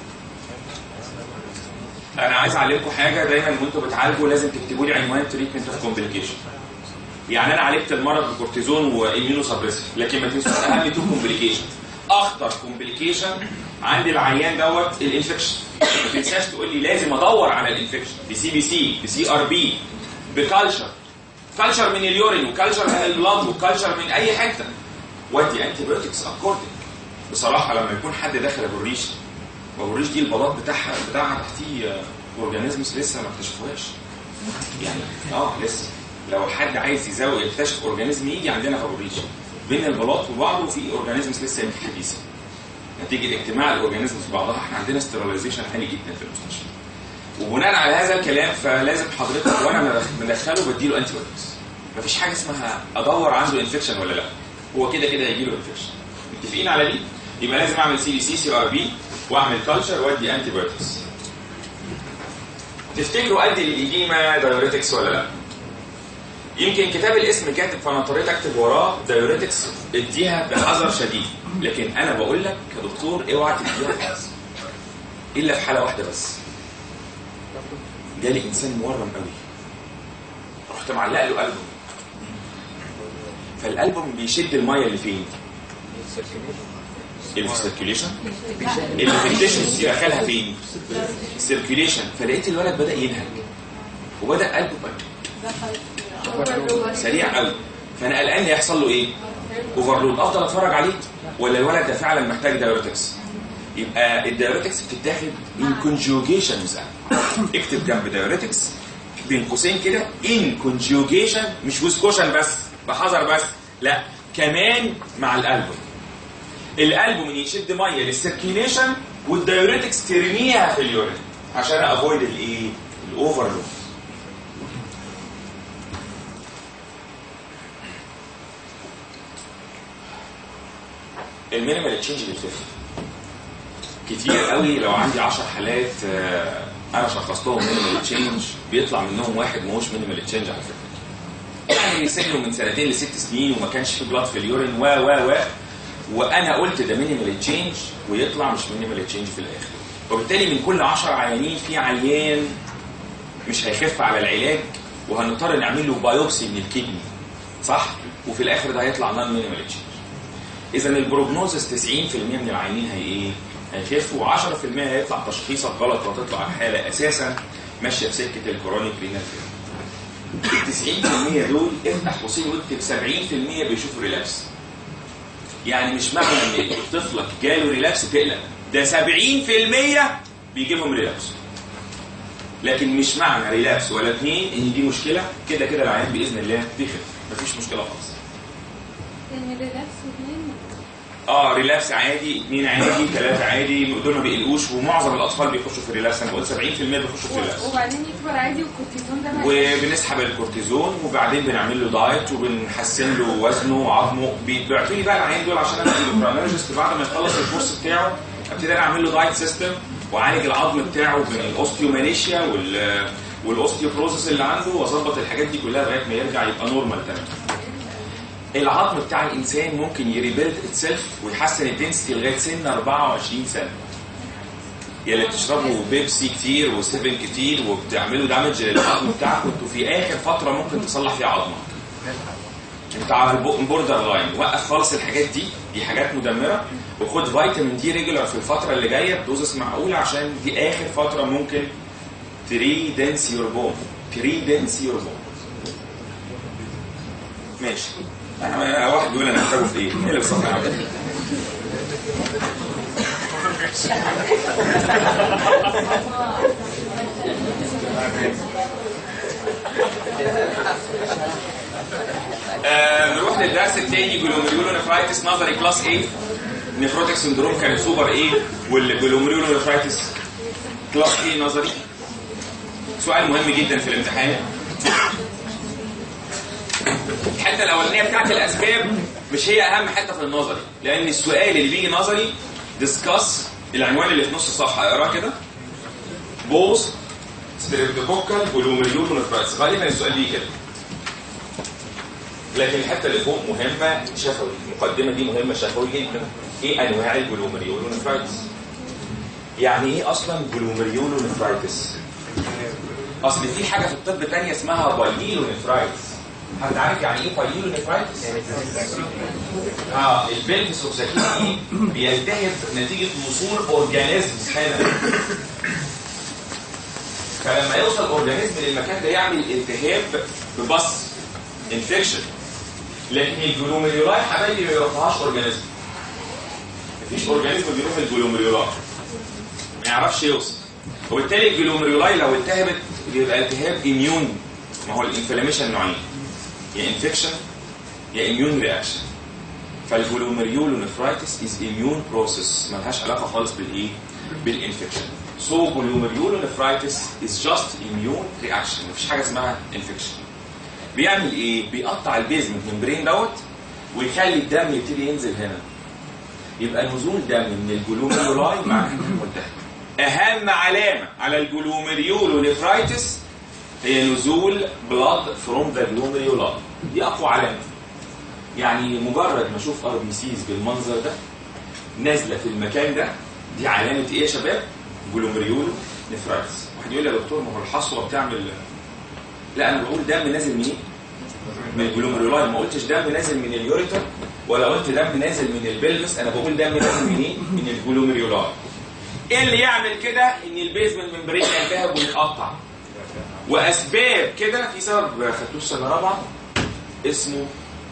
انا عايز اعلمكم حاجه دايما وانتوا بتعالجوا لازم تكتبوا لي عنوان تريتمنت اوف كومبليكيشن يعني انا عالجت المرض بكورتيزون واميونو سبريسيف لكن ما تنسوش اهم تو كومبليكيشن اخطر كومبليكيشن عند العيان دوت الانفكشن ما تنساش تقول لي لازم ادور على الانفكشن بسي بي سي بسي ار بي بكالشر كالشر من اليورين وكالشر من البلاد وكالشر من اي حته ودي انتي بايوتكس اكوردنج بصراحه لما يكون حد داخل ابو الريش وابو الريش دي البلاط بتاعها بتاعها تحتيه اورجانيزمز لسه ما اكتشفوهاش يعني اه لسه لو حد عايز يزود يكتشف اورجانيزم يجي عندنا في ابو الريش بين البلاط وبعضه في اورجانيزمز لسه يمكن حديثه نتيجه اجتماع الاورجانيزمز في بعضها احنا عندنا ستيرلايزيشن عالي جدا في المستشفى وبناء على هذا الكلام فلازم حضرتك وانا مدخله بديله انتي بايوتكس مفيش حاجه اسمها ادور عنده انفكشن ولا لا هو كده كده هيجي له انفكشن متفقين على دي يبقى لازم اعمل سي بي سي سي ار بي واعمل كلتشر وادي انتي بايوتكس تفتكروا ادي للايديما دايوريتكس ولا لا يمكن كتاب الاسم كاتب فانا اضطريت اكتب وراه دايوريتكس اديها بحذر شديد لكن انا بقول لك كدكتور اوعى تديها خالص الا في حاله واحده بس جالي انسان مورم قوي رحت معلق له قلبه فالالبوم بيشد الميه اللي فين اللي في السيركيوليشن اللي في التيشوز دي دخلها فين السيركيوليشن فلقيت الولد بدا ينهج وبدا قلبه بقى سريع قوي فانا قلقان يحصل له ايه اوفرلود افضل اتفرج عليه ولا الولد ده فعلا محتاج دايوريتكس يبقى الدايوريتكس بتتاخد ان كونجوجيشن اكتب جنب دايوريتكس بين قوسين كده ان كونجوجيشن مش ويسكوشن بس بحذر بس لا كمان مع الالبوم الالبوم يشد ميه للسيركيليشن والدايوريتكس ترميها في اليورين عشان افويد الايه الاوفرلود المينيمال تشينج بتفرق كتير قوي لو عندي 10 حالات آه، انا شخصتهم مينيمال تشينج بيطلع منهم واحد ما هوش مينيمال تشينج على فكره يعني سجنه من سنتين لست سنين وما كانش في بلاد في اليورين و و و وانا قلت ده مينيمال تشينج ويطلع مش مينيمال تشينج في الاخر وبالتالي من كل 10 عيانين في عيان مش هيخف على العلاج وهنضطر نعمل له بايوبسي من الكدني صح وفي الاخر ده هيطلع نون مينيمال تشينج اذا البروجنوزس 90% من العيانين هي ايه هيخفوا و10% هيطلع تشخيصك غلط وهتطلع الحاله اساسا ماشيه في سكه الكرونيك رينال ال 90% دول افتح قوسين واكتب 70% بيشوفوا ريلابس يعني مش معنى ان طفلك جاله ريلابس تقلق ده 70% بيجي لهم ريلابس لكن مش معنى ريلابس ولا اثنين ان دي مشكله كده كده العيان باذن الله بيخف مفيش مشكله خالص يعني ريلاكس واثنين اه ريلابس عادي اثنين عادي ثلاثه عادي دول ما بيقلقوش ومعظم الاطفال بيخشوا في الريلابس انا قلت 70% بيخشوا في الريلابس وبعدين يكبر عادي والكورتيزون ده ما وبنسحب الكورتيزون وبعدين بنعمل له دايت وبنحسن له وزنه وعظمه بيبعتوا لي بقى العيان دول عشان انا اندوكراينولوجيست بعد ما يخلص الكورس بتاعه ابتدي انا اعمل له دايت سيستم واعالج العظم بتاعه من الاوستيومانيشيا وال والاوستيوبروزس اللي عنده واظبط الحاجات دي كلها لغايه ما يرجع يبقى نورمال تمام العظم بتاع الانسان ممكن يريبيلد اتسيلف ويحسن الدنسيتي لغايه سن 24 سنه يا اللي بتشربوا بيبسي كتير وسيفن كتير وبتعملوا دامج للعظم بتاعكم انتوا في اخر فتره ممكن تصلح فيها عظمك انت على البوردر لاين وقف خالص الحاجات دي دي حاجات مدمره وخد فيتامين دي ريجولار في الفتره اللي جايه بدوزس معقوله عشان دي اخر فتره ممكن تري دنس يور بون تري دنس يور بون ماشي انا واحد بيقول انا محتاجه في ايه؟ ايه اللي بصراحه عامل آه، نروح للدرس الثاني جلوميريولو نفرايتس نظري كلاس A نفروتك سندروم كان سوبر A والجلوميريولو نفرايتس كلاس A نظري سؤال مهم جدا في الامتحان الحته الاولانيه بتاعت الاسباب مش هي اهم حته في النظري لان السؤال اللي بيجي نظري ديسكاس العنوان اللي في نص الصفحه اقراه كده بوست ستريبتوكوكال جلوميريول ونفرايتس غالبا السؤال بيجي كده لكن الحته اللي فوق مهمه شفوي المقدمه دي مهمه شفوي جدا ايه انواع الجلوميريول ونفرايتس يعني ايه اصلا جلوميريول ونفرايتس اصل في حاجه في الطب تانية اسمها بايلونيفرايتس حد عارف يعني ايه بايلونيفرايتس اه البلفس اوكساكين بيلتهب نتيجه وصول اورجانيزمز هنا فلما يوصل اورجانيزم للمكان ده يعمل التهاب ببص انفكشن لكن الجلوميرولاي حبايبي ما بيروحهاش اورجانيزم مفيش اورجانيزم بيروح الجلوميرولاي ما يعرفش يوصل وبالتالي الجلوميرولاي لو التهبت بيبقى التهاب اميون ما هو الانفلاميشن نوعين يا انفكشن يا اميون رياكشن فالجلوميريولونفرايتس از اميون بروسيس ملهاش علاقه خالص بالايه بالانفكشن سو جلوميريولونفرايتس از جاست اميون رياكشن مفيش حاجه اسمها انفكشن بيعمل ايه بيقطع البيزمنت ممبرين دوت ويخلي الدم يبتدي ينزل هنا يبقى نزول دم من الجلوميرولاي مع الملتهب اهم علامه على الجلوميريولونفرايتس هي نزول بلاد فروم ذا جلوميرولاي دي اقوى علامه يعني مجرد ما اشوف ار بي سيز بالمنظر ده نازله في المكان ده دي علامه ايه يا شباب؟ جلوميريولو نفرايتس واحد يقول لي يا دكتور ما هو الحصوه بتعمل لا انا بقول دم نازل منين؟ من الجلوميرولاي ما قلتش دم نازل من اليوريتر ولا قلت دم نازل من البلفس انا بقول دم نازل منين؟ من الجلوميرولاي ايه اللي يعمل كده ان البيزمنت ممبرين يلتهب ويتقطع واسباب كده في سبب خدتوه سنه رابعه اسمه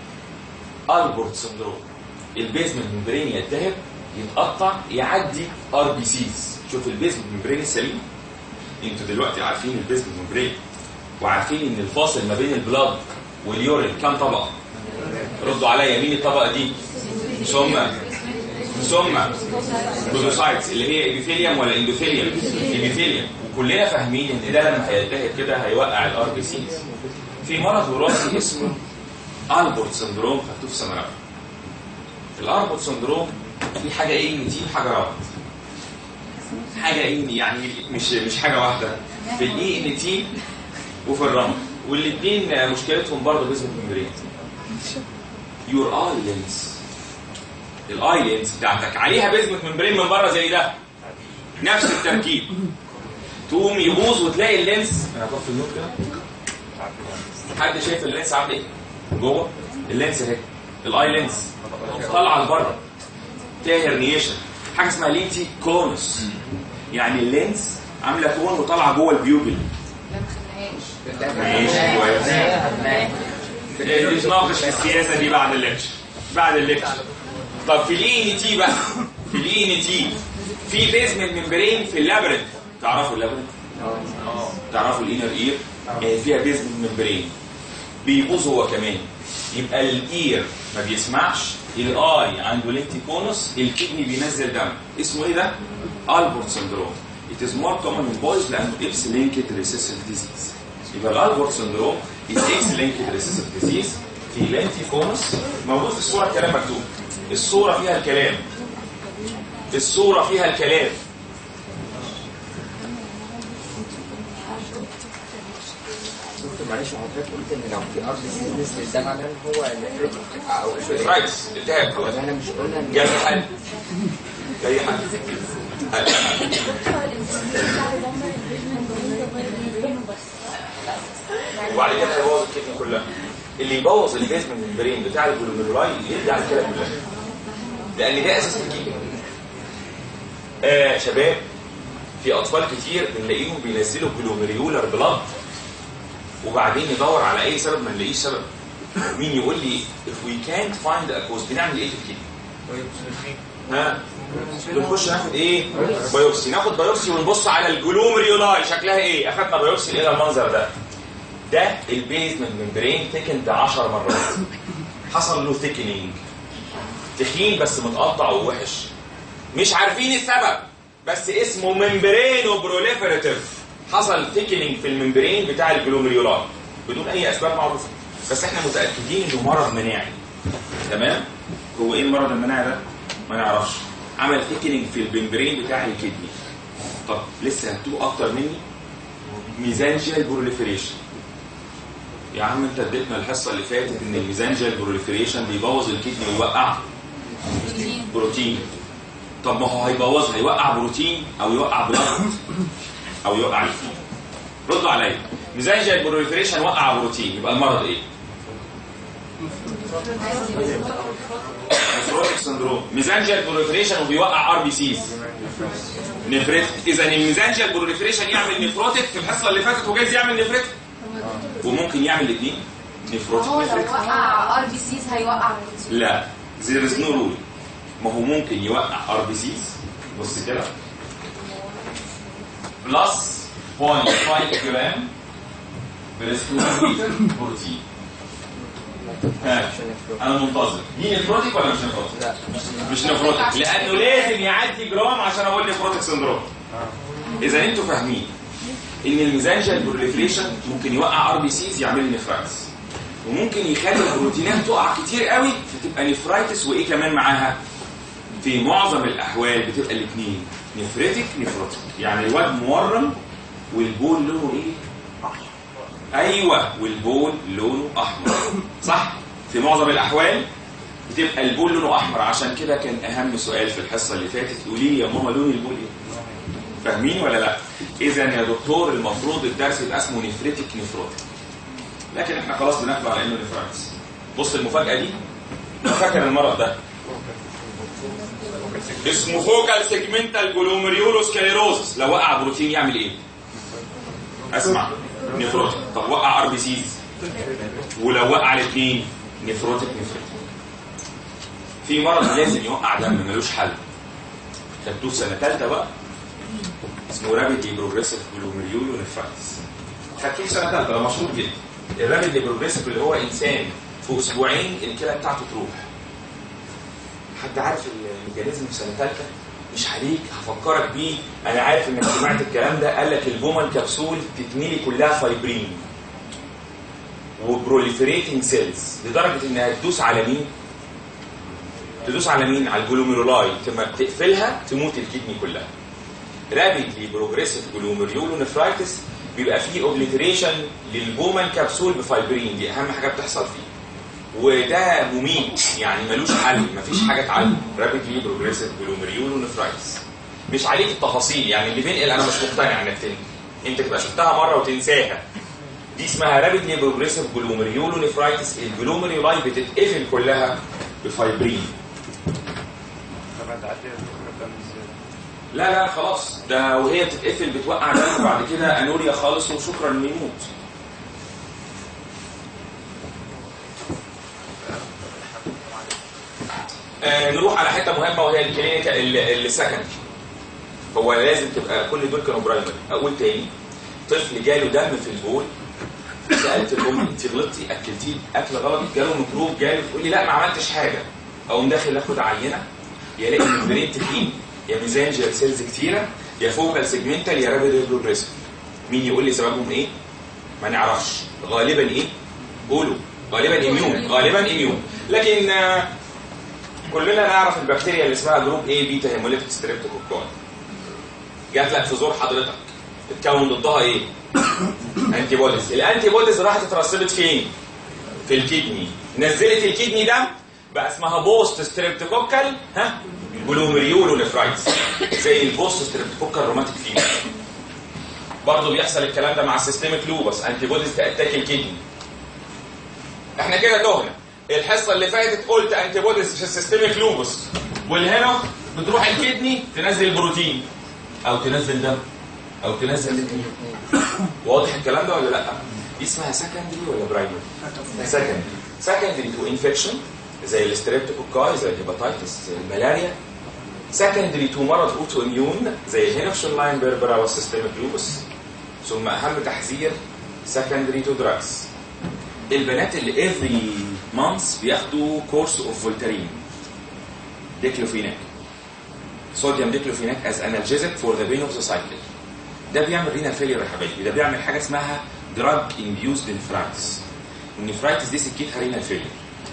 البورت سندروم البيزمنت ممبرين يلتهب يتقطع يعدي ار بي سيز شوف البيزمنت ممبرين السليم انتوا دلوقتي عارفين البيزمنت ممبرين وعارفين ان الفاصل ما بين البلاد واليورين كام طبقه ردوا عليا مين الطبقه دي ثم ثم بودوسايتس اللي هي ايبيثيليوم ولا اندوثيليوم ايبيثيليوم وكلنا فاهمين ان ده لما هيلتهب كده هيوقع الار بي سيز في مرض وراثي اسمه البورت سندروم خدتوه في سنه رابعه الاربوت سندروم في حاجه ايه ان تي وحاجه رابط حاجه ايه يعني مش مش حاجه واحده في الاي ان تي وفي الرمل والاثنين مشكلتهم برضه بيزمنت ممبرين يور اي لينس الاي لينس بتاعتك عليها بيزمنت ممبرين من بره زي ده نفس التركيب تقوم يبوظ وتلاقي اللينس انا هطفي النور كده حد شايف اللينس عامل ايه جوه اللينس اهي الاي لينس طالعه لبره فيها هرنيشن حاجه اسمها لينتي كونس يعني اللينس عامله كون وطالعه جوه البيوبل لا ما خدناهاش ماشي كويس نتناقش في السياسه دي بعد الليكشر بعد الليكشر طب في الاي ان تي بقى في الاي ان تي في بيزمنت ممبرين في اللابرنت تعرفوا اللابرنت؟ تعرفوا الانر اير فيها بيزمنت ممبرين بيبوظ هو كمان يبقى الاير ما بيسمعش الاي عنده لينتيكونس الكدني بينزل دم اسمه ايه ده؟ البورت سندروم It is more common in boys لانه اكس linked recessive disease يبقى الالبورت سندروم is X linked recessive disease في لينتيكونس موجود في الصوره الكلام مكتوب الصوره فيها الكلام الصوره فيها الكلام دكتور معلش حضرتك قلت ان لو في ارض سيزنس ده معناه ان هو نفرتك او شويه رايتس التهاب طب انا مش قلنا ان جاي حل جاي حل حل. وبعد كده هيبوظ الكدني كلها اللي يبوظ البيزمنت ممبرين بتاع الجلوميرولاي يرجع الكلى كلها لان ده اساس الكدني آه شباب في اطفال كتير بنلاقيهم بينزلوا جلوميريولار بلاد وبعدين يدور على اي سبب ما نلاقيش سبب مين يقول لي if we can't find a cause بنعمل ايه في الكدني ها بنخش ناخد ايه بايوبسي ناخد بايوبسي ونبص على الجلوميريولاي شكلها ايه اخدنا بايوبسي لقينا المنظر ده ده البيزمنت ممبرين ثيكند 10 مرات حصل له ثيكنينج تخين بس متقطع ووحش مش عارفين السبب بس اسمه ممبرينو بروليفريتيف حصل ثيكنينج في الممبرين بتاع الجلوميريولاي بدون اي اسباب معروفه بس احنا متاكدين انه مرض مناعي تمام هو ايه المرض المناعي ده ما نعرفش عمل ثيكنينج في البمبرين بتاع الكدني طب لسه هتوه اكتر مني ميزانجيال بروليفريشن يا عم انت اديتنا الحصه اللي فاتت ان الميزانجيال بروليفريشن بيبوظ الكدني ويوقع بروتين طب ما هو هيبوظ هيوقع بروتين او يوقع بلاد او يوقع الاثنين ردوا عليا ميزانجيال بروليفريشن وقع بروتين يبقى المرض ايه؟ نفروتيك سندروم ميزانجيال بروليفريشن وبيوقع ار بي سيز نفرت اذا الميزانجيال بروليفريشن يعمل نفروتيك في الحصه اللي فاتت وجايز يعمل نفرت وممكن يعمل الاثنين نفروتيك هو لو نفرت وقع ار بي سيز هيوقع بروتين لا زير از نو رول ما هو ممكن يوقع ار بي سيز بص كده بلس 0.5 جرام بريسكوميتر بروتين ها انا منتظر دي نفروتيك ولا مش نفروتيك؟ لا مش نفروتيك لانه لازم يعدي جرام عشان اقول نفروتيك سندروم اذا انتوا فاهمين ان الميزانجيال بروليفريشن ممكن يوقع ار بي سيز يعمل لي نفرايتس وممكن يخلي البروتينات تقع كتير قوي فتبقى نفرايتس وايه كمان معاها في معظم الاحوال بتبقى الاثنين نفرتك نفروتيك يعني الواد مورم والبول لونه ايه ايوه والبول لونه احمر صح في معظم الاحوال بتبقى البول لونه احمر عشان كده كان اهم سؤال في الحصه اللي فاتت قولي لي يا ماما لون البول ايه فاهمين ولا لا اذا يا دكتور المفروض الدرس يبقى اسمه نفرتك نفروتك لكن احنا خلاص بناخده على انه نفرايتس بص المفاجاه دي فاكر المرض ده اسمه فوكال سيجمنتال جلوميريولوسكليروزس لو وقع بروتين يعمل ايه اسمع نفروتك طب وقع ار بي سيز ولو وقع الاثنين نفروتك نفروتك في مرض لازم يوقع دم ملوش حل خدتوه في سنه ثالثه بقى اسمه رابيدلي بروجريسيف جلوميريولو نفرايتس خدتوه في سنه ثالثه ده مشهور جدا الرابيدلي بروجريسيف اللي هو انسان في اسبوعين الكلى بتاعته تروح حد عارف الميكانيزم في سنه ثالثه مش عليك هفكرك بيه انا عارف انك سمعت الكلام ده قال لك البومان كبسول تتملي كلها فايبرين وبروليفريتنج سيلز لدرجه انها تدوس على مين؟ تدوس على مين؟ على الجلوميرولاي لما تقفلها تموت الكدني كلها. رابيدلي بروجريسيف جلوميريولو نفرايتس بيبقى فيه اوبليتريشن للبومان كبسول بفايبرين دي اهم حاجه بتحصل فيه. وده مميت يعني ملوش حل مفيش حاجه تعالجه رابيدلي بروجريسيف جلوميريولو نفرايتس مش عليك التفاصيل يعني اللي بينقل انا مش مقتنع انك تنقل انت تبقى شفتها مره وتنساها دي اسمها رابيدلي بروجريسيف جلوميريولو نفرايتس الجلوميرولاي بتتقفل كلها بفايبرين طبعا ده عدي الدكتور ازاي لا لا خلاص ده وهي بتتقفل بتوقع دم بعد كده انوريا خالص وشكرا انه يموت آه نروح على حته مهمه وهي الكلينيكا السكند هو لازم تبقى كل دول كانوا برايمري اقول تاني طفل جاله دم في البول سالت الام انت غلطتي اكلتيه اكل غلط جاله ميكروب جاله تقول لي لا ما عملتش حاجه اقوم داخل اخد عينه يا الاقي البرين تخين يا ميزانجيال سيلز كتيره يا فوكال سيجمنتال يا رابيد بروجريسيف مين يقول لي سببهم ايه؟ ما نعرفش غالبا ايه؟ قولوا غالبا اميون غالبا اميون لكن آه، كلنا نعرف البكتيريا اللي اسمها جروب اي بيتا هيموليتيك ستريبتوكوكاي جات لك في زور حضرتك اتكون ضدها ايه؟ انتي بوديز الانتي بوديز راحت اترسبت فين؟ في الكدني نزلت الكدني دم بقى اسمها بوست ستريبتوكوكال ها جلوميريولو نفرايتس زي البوست ستريبتوكوكال روماتيك فيبر برضه بيحصل الكلام ده مع السيستميك لوبس انتي بوديز تاتاك الكدني احنا كده تهنا الحصه اللي فاتت قلت انتي بوديز في السيستميك لوبس والهنا بتروح الكدني تنزل بروتين او تنزل دم او تنزل الاثنين واضح الكلام ده ولا لا دي اسمها سكندري ولا برايمري سكندري سكندري تو انفكشن زي الاستريبتوكوكاي زي الهيباتيتس زي الملاريا سكندري تو مرض اوتو اميون زي الهينفشن لاين بيربرا والسيستميك لوبس ثم اهم تحذير سكندري تو دراجز البنات اللي افري مانث بياخدوا كورس اوف فولتارين ديكلوفيناك صوديوم ديكلوفيناك از انالجيزك فور ذا بين اوف ذا سايكل ده بيعمل رينا فيلير يا حبايبي ده بيعمل حاجه اسمها دراج انديوزد نفرايتس النفرايتس دي سكتها رينا فيلير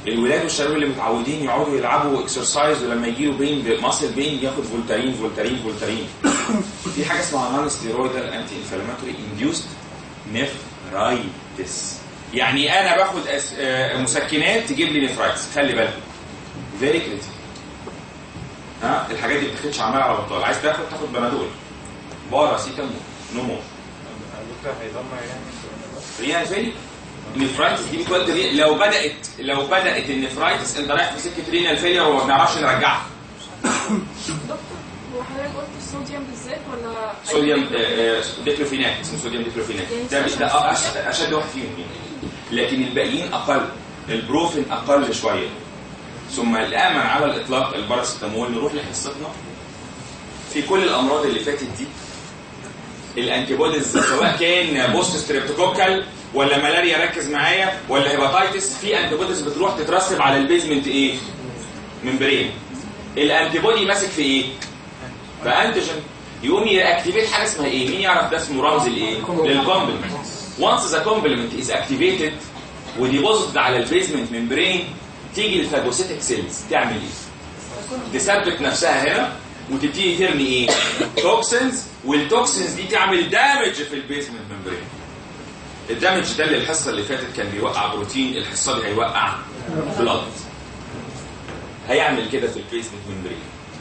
الولاد والشباب اللي متعودين يقعدوا يلعبوا اكسرسايز ولما يجي له بين ماسل بين ياخد فولتارين فولتارين فولتارين في حاجه اسمها نون ستيرويدال انتي انفلاماتوري انديوست نفرايتس يعني انا باخد أس... آه، مسكنات تجيب لي نفرايتس خلي بالك فيري كريتيكال ها الحاجات دي ما بتاخدش عمال على بطال عايز تاخد تاخد بنادول باراسيتامول نومو دكتور هيدمر يعني يعني فين النفرايتس دي بتودي ري- لو بدات لو بدات النفرايتس انت رايح في سكه رينال فيلير وما بنعرفش نرجعها دكتور هو حضرتك قلت الصوديوم بالذات ولا صوديوم آه، آه، ديكلوفيناك اسمه صوديوم ديكلوفيناك ده مش ده أش- اشد واحد فيهم يعني لكن الباقيين اقل البروفين اقل شويه ثم الامن على الاطلاق الباراسيتامول نروح لحصتنا في كل الامراض اللي فاتت دي الانتيبوديز سواء كان بوست ستريبتوكوكال ولا ملاريا ركز معايا ولا هيباتايتس في انتيبوديز بتروح تترسب على البيزمنت ايه؟ ممبرين الانتيبودي ماسك في ايه؟ فانتيجين يقوم ياكتيفيت حاجه اسمها ايه؟ مين يعرف ده اسمه رمز الايه؟ للكومبلمنت وانس ذا كومبلمنت از اكتيفيتد وديبوزيتد على البيزمنت ممبرين تيجي الفاجوسيتك سيلز تعمل ايه؟ تثبت نفسها هنا وتبتدي ترمي ايه؟ توكسنز والتوكسنز دي تعمل دامج في البيزمنت ممبرين الدامج ده اللي الحصه اللي فاتت كان بيوقع بروتين الحصه دي هيوقع بلاد هيعمل كده في البيزمنت ممبرين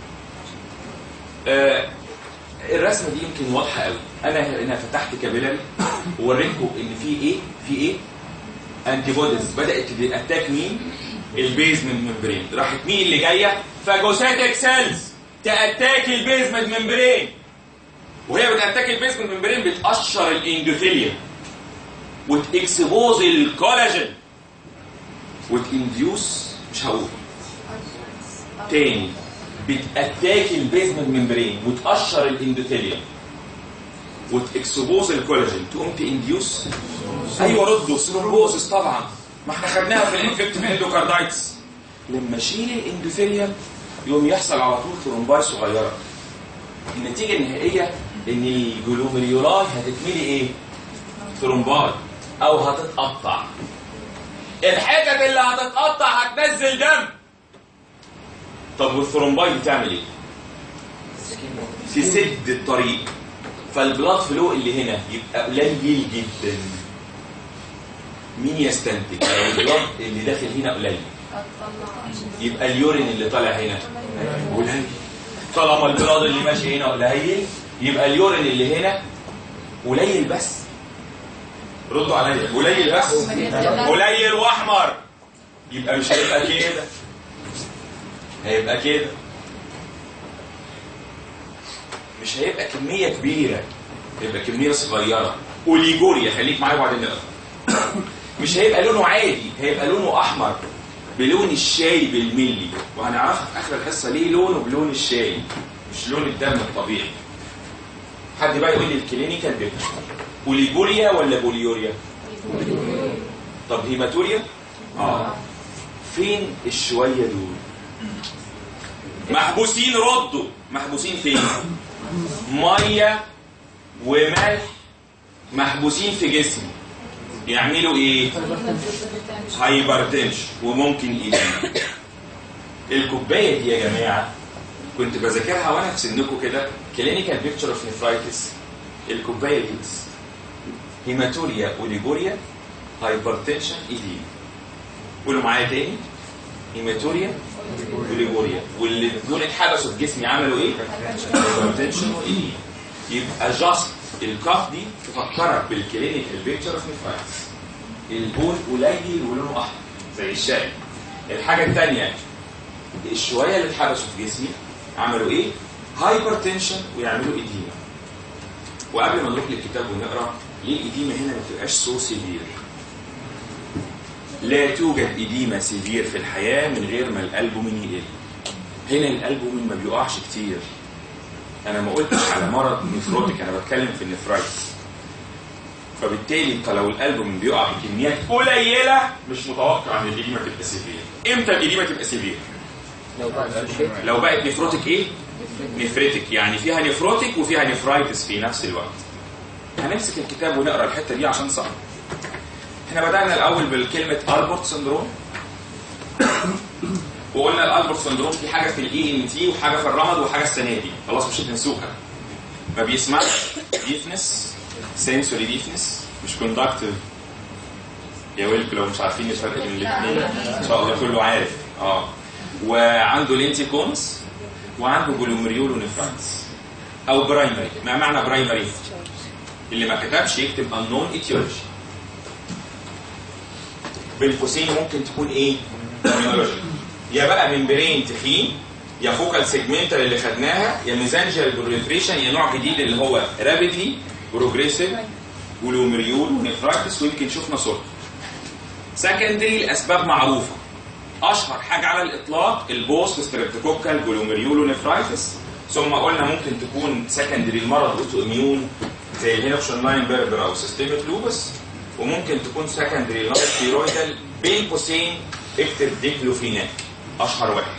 آه الرسمه دي يمكن واضحه قوي انا هنا فتحت كابيلاري ووريتكم ان في ايه في ايه انتي بوديز بدات تاتاك مين البيزمنت ممبرين راحت مين اللي جايه فاجوساتيك سيلز تاتاك البيزمنت ممبرين وهي بتاتاك البيزمنت ممبرين بتقشر الاندوثيليوم وتكسبوز الكولاجين وتنديوس مش هقول تاني بتاتاك البيزمنت ممبرين وتقشر الاندوثيليوم وتكسبوز الكولاجين تقوم تانديوس ايوه ردوا ثرومبوزس طبعا ما احنا خدناها في الانفكتيف اندوكاردايتس لما اشيل الاندوثيليوم يقوم يحصل على طول ثرومباي صغيره النتيجه النهائيه ان الجلوميرولاي هتتملي ايه؟ ثرومباي او هتتقطع الحتت اللي هتتقطع هتنزل دم طب والثرومباي بتعمل ايه؟ تسد الطريق فالبلاد فلو اللي هنا يبقى قليل جدا مين يستنتج لو البلاد اللي داخل هنا قليل يبقى اليورين اللي طالع هنا قليل طالما البلاد اللي ماشي هنا قليل يبقى اليورين اللي هنا قليل بس ردوا عليا قليل بس قليل واحمر يبقى مش هيبقى كده هيبقى كده مش هيبقى كمية كبيرة هيبقى كمية صغيرة أوليجوريا خليك معايا وبعدين نقرا مش هيبقى لونه عادي هيبقى لونه أحمر بلون الشاي بالملي وهنعرفها في آخر الحصة ليه لونه بلون الشاي مش لون الدم الطبيعي حد بقى يقول لي الكلينيكال بيكتشر أوليجوريا ولا بوليوريا؟ طب هيماتوريا؟ اه فين الشوية دول؟ محبوسين ردوا محبوسين فين ميه وملح محبوسين في جسمي يعملوا ايه هايبرتنشن وممكن ايديما الكوبايه دي يا جماعه كنت بذاكرها وانا في سنكم كده كلينيكال بيكتشر اوف نفرايتس الكوبايه دي بس هيماتوريا اوليجوريا هايبرتنشن ايديما قولوا معايا تاني هيماتوريا اوليجوريا واللي دول اتحبسوا في جسمي عملوا ايه؟ هايبرتنشن وايديما يبقى جاست الكاف دي تفكرك بالكلينيكال بيكتشر اوف نفرايتس البول قليل ولونه احمر زي الشاي الحاجه الثانيه الشويه اللي اتحبسوا في جسمي عملوا ايه؟ هايبرتنشن ويعملوا ايديما وقبل ما نروح للكتاب ونقرا ليه الايديما هنا ما بتبقاش سو سيفير لا توجد إديمة سيفير في الحياة من غير ما الألبومين يقل هنا الألبومين ما بيقعش كتير أنا ما قلتش على مرض نفروتك أنا بتكلم في النفرايتس فبالتالي انت لو الألبومين بيقع بكميات قليلة مش متوقع ان الإديمة تبقى سيفير امتى الإديمة تبقى سيفير؟ لو بقى مش لو بقت نفروتك ايه؟ نفرتك يعني فيها نفروتك وفيها نفرايتس في نفس الوقت هنمسك الكتاب ونقرا الحته دي عشان صعب احنا بدأنا الأول بالكلمة ألبورت سندروم وقلنا الالبرت سندروم في حاجه في الاي ام تي وحاجه في الرمد وحاجه السنه دي خلاص مش هتنسوها ما بيسمعش ديفنس سنسوري ديفنس مش كوندكتيف يا ويلكم لو مش عارفين الفرق بين الاثنين ان شاء الله كله عارف اه وعنده لينتيكونز وعنده جلومريول ونفرانس او برايمري ما معنى برايمري اللي ما كتبش يكتب unknown etiology بين قوسين ممكن تكون ايه terminology. يا بقى ممبرين تخين يا فوكال سيجمنتال اللي خدناها يا ميزانجيال بروليفريشن يا نوع جديد اللي هو رابيدلي بروجريسيف جلومريول ونفرايتس ويمكن شفنا صورته سكندري الاسباب معروفه اشهر حاجه على الاطلاق البوست ستريبتوكوكال جلوميريولونيفرايتس ثم قلنا ممكن تكون سكندري المرض اوتو اميون زي الهينوكشن لاين بيربر او سيستميك لوبس وممكن تكون سكندري نون ستيرويدال بين قوسين اكتب ديكلوفيناك اشهر واحد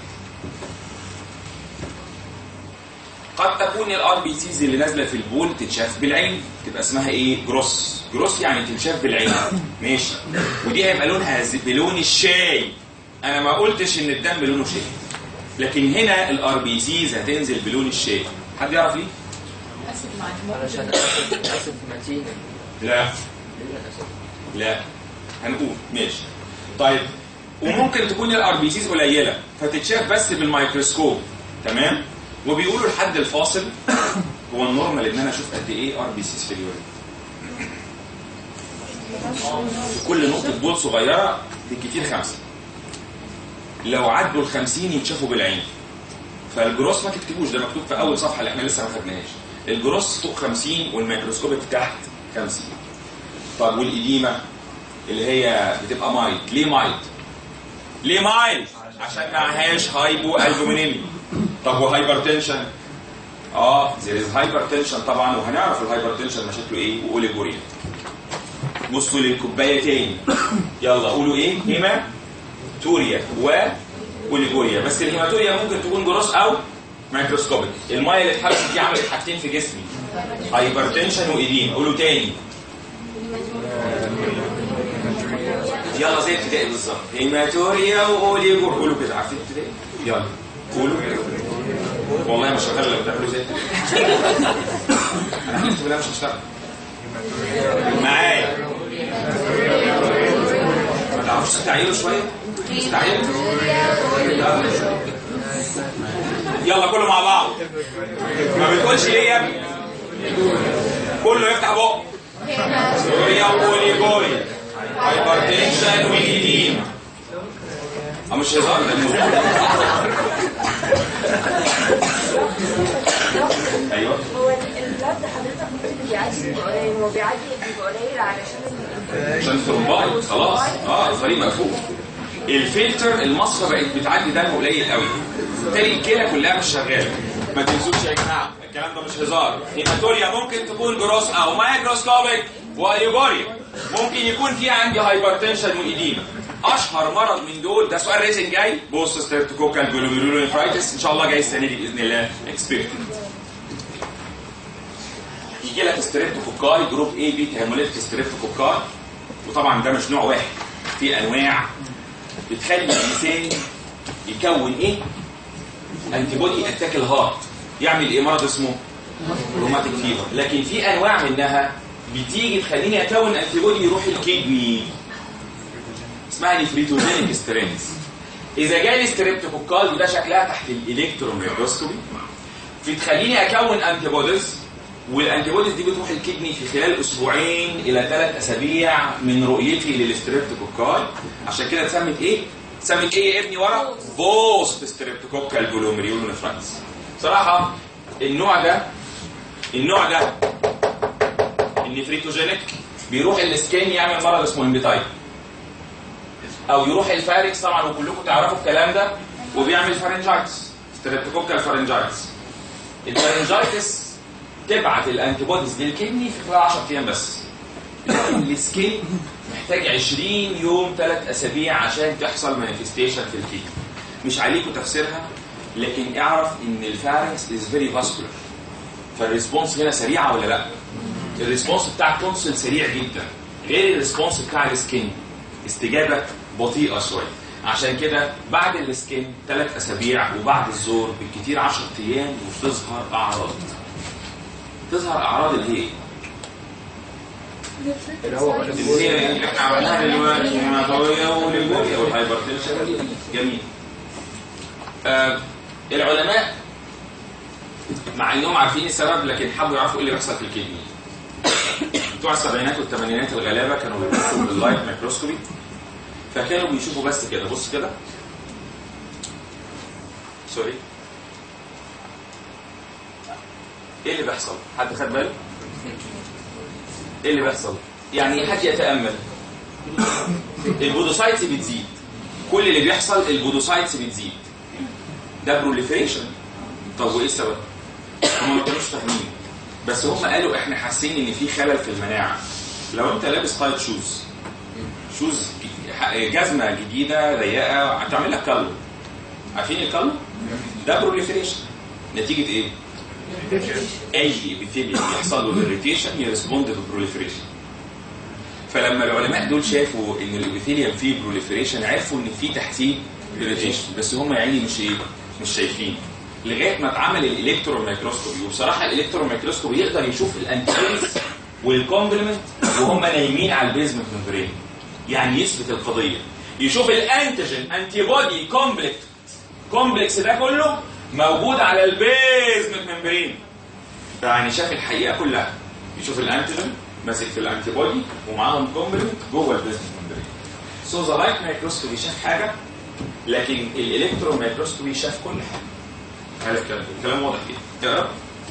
قد تكون الار بي سيز اللي نازله في البول تتشاف بالعين تبقى اسمها ايه جروس جروس يعني تتشاف بالعين ماشي ودي هيبقى لونها ز- بلون الشاي انا ما قلتش ان الدم لونه شاي لكن هنا الار بي سيز هتنزل بلون الشاي حد يعرف ليه اسف معلومات علشان اسيد اسيد متين لا ليه الاسيد لا هنقول ماشي طيب وممكن تكون الار بي سيز قليله فتتشاف بس بالميكروسكوب تمام وبيقولوا الحد الفاصل هو النورمال ان انا اشوف قد ايه ار بي سيز في اليورين في كل نقطه بول صغيره بالكتير خمسه لو عدوا ال 50 يتشافوا بالعين فالجروس ما تكتبوش ده مكتوب في اول صفحه اللي احنا لسه ما خدناهاش الجروس فوق 50 والميكروسكوبيك تحت 50 طب والإديمة اللي هي بتبقى مايد ليه مايد؟ ليه مايد؟ عشان معهاش هايبو البومينيمي طب وهايبرتنشن؟ اه زي هايبرتنشن طبعا وهنعرف الهايبرتنشن مشاكله ايه واوليجوريا بصوا للكوبايه تاني يلا قولوا ايه؟ هيماتوريا و اوليجوريا بس الهيماتوريا ممكن تكون جروس او مايكروسكوبيك المايه اللي اتحبست دي عملت حاجتين في جسمي هايبرتنشن وإديمة قولوا تاني يلا زي ابتدائي بالظبط هيماتوريا واوليجور قولوا كده عارفين ابتدائي يلا قولوا والله ما شغال لو بتعملوا زي ابتدائي انا حلفت بالله مش هشتغل معايا ما تعرفوش تستعيروا شويه تستعيروا يلا كله مع بعض ما بتقولش ليه يا ابني كله يفتح بقه سوريا واوليجوريا هايبرتنشن وإيديما اه مش هزار ده الموضوع ايوه هو البلد حضرتك ممكن بيعدي بيبقى قليل هو بيعدي بيبقى قليل علشان ال- عشان ثرومبايت خلاص اه الطريق مقفول الفلتر المصفى بقت بتعدي دم قليل قوي بالتالي الكلى كلها مش شغاله ما تنسوش يا جماعه الكلام ده مش هزار هيماتوريا ممكن تكون جروس او مايكروسكوبيك وايوجوريا ممكن يكون في عندي هايبرتنشن وايديما اشهر مرض من دول ده سؤال ريزن جاي بوست ستريبتوكوكال جلوميرولونيفرايتس ان شاء الله جاي السنه دي باذن الله اكسبكتد يجي لك ستريبتوكوكاي جروب اي بيتا هيموليتيك ستريبتوكوكاي وطبعا ده مش نوع واحد في انواع بتخلي الانسان يكون ايه؟ انتي بودي اتاك الهارت يعمل ايه مرض اسمه روماتيك فيفر لكن في انواع منها بتيجي تخليني اكون انتي بودي يروح الكدني اسمها نفريتوجينيك سترينز اذا جالي ستريبتوكوكال وده شكلها تحت الالكترون ميكروسكوبي بتخليني اكون انتي بوديز والانتي بوديز دي بتروح الكدني في خلال اسبوعين الى ثلاث اسابيع من رؤيتي للستريبتوكوكال عشان كده اتسمت ايه؟ اتسمت ايه يا ابني ورا؟ بوست ستريبتوكوكال جلوميريولونيفرانس صراحه النوع ده النوع ده النفريتوجينيك بيروح السكين يعمل مرض اسمه امبيتايت او يروح الفاركس طبعا وكلكم تعرفوا الكلام ده وبيعمل فارنجايتس ستريبتوكوكال فارنجايتس الفارنجايتس تبعت الانتي بوديز للكدني في خلال 10 ايام بس لكن السكين محتاج 20 يوم ثلاث اسابيع عشان تحصل مانيفستيشن في الكدني مش عليكم تفسيرها لكن اعرف ان الفارنكس از فيري فاسكولار فالريسبونس هنا سريعه ولا لا؟ الريسبونس بتاع التونسل سريع جدا غير الريسبونس بتاع السكين استجابه بطيئه شويه عشان كده بعد السكين ثلاث اسابيع وبعد الزور بالكتير 10 ايام وتظهر اعراض تظهر اعراض اللي هي ايه؟ اللي هو اللي هي اللي احنا عملناها دلوقتي الهيماتوريا والليموريا والهايبرتنشن جميل آه العلماء مع انهم عارفين السبب لكن حبوا يعرفوا ايه اللي بيحصل في الكدني بتوع السبعينات والثمانينات الغلابه كانوا بيبصوا باللايت مايكروسكوبي فكانوا بيشوفوا بس كده بص كده سوري ايه اللي بيحصل؟ حد خد باله؟ ايه اللي بيحصل؟ يعني حد يتامل البودوسايتس بتزيد كل اللي بيحصل البودوسايتس بتزيد ده بروليفريشن طب وايه السبب؟ هم ما كانوش فاهمين بس هم قالوا احنا حاسين ان في خلل في المناعه لو انت لابس تايت شوز شوز ج- جزمه جديده ضيقه هتعمل لك كالو عارفين الكالو؟ ده بروليفريشن نتيجه ايه؟ اي ابيثيليوم يحصل له الريتيشن يرسبوند بالبروليفريشن فلما العلماء دول شافوا ان الابيثيليوم فيه بروليفريشن عرفوا ان في تحتيه irritation بس هم يا عيني مش ايه مش شايفين لغايه ما اتعمل الالكترون مايكروسكوبي وبصراحه الالكترون مايكروسكوبي يقدر يشوف الانتيبوديز والكومبلمنت وهم نايمين على البيزمنت ممبرين يعني يثبت القضيه يشوف الانتيجين انتي بودي كومبلكس كومبلكس ده كله موجود على البيزمنت ممبرين يعني شاف الحقيقه كلها يشوف الانتيجين ماسك في الانتي بودي ومعاهم كومبلمنت جوه البيزمنت ممبرين سو ذا لايت مايكروسكوبي شاف حاجه لكن الالكترون مايكروسكوبي شاف كل حاجه هذا الكلام الكلام واضح جدا تقرا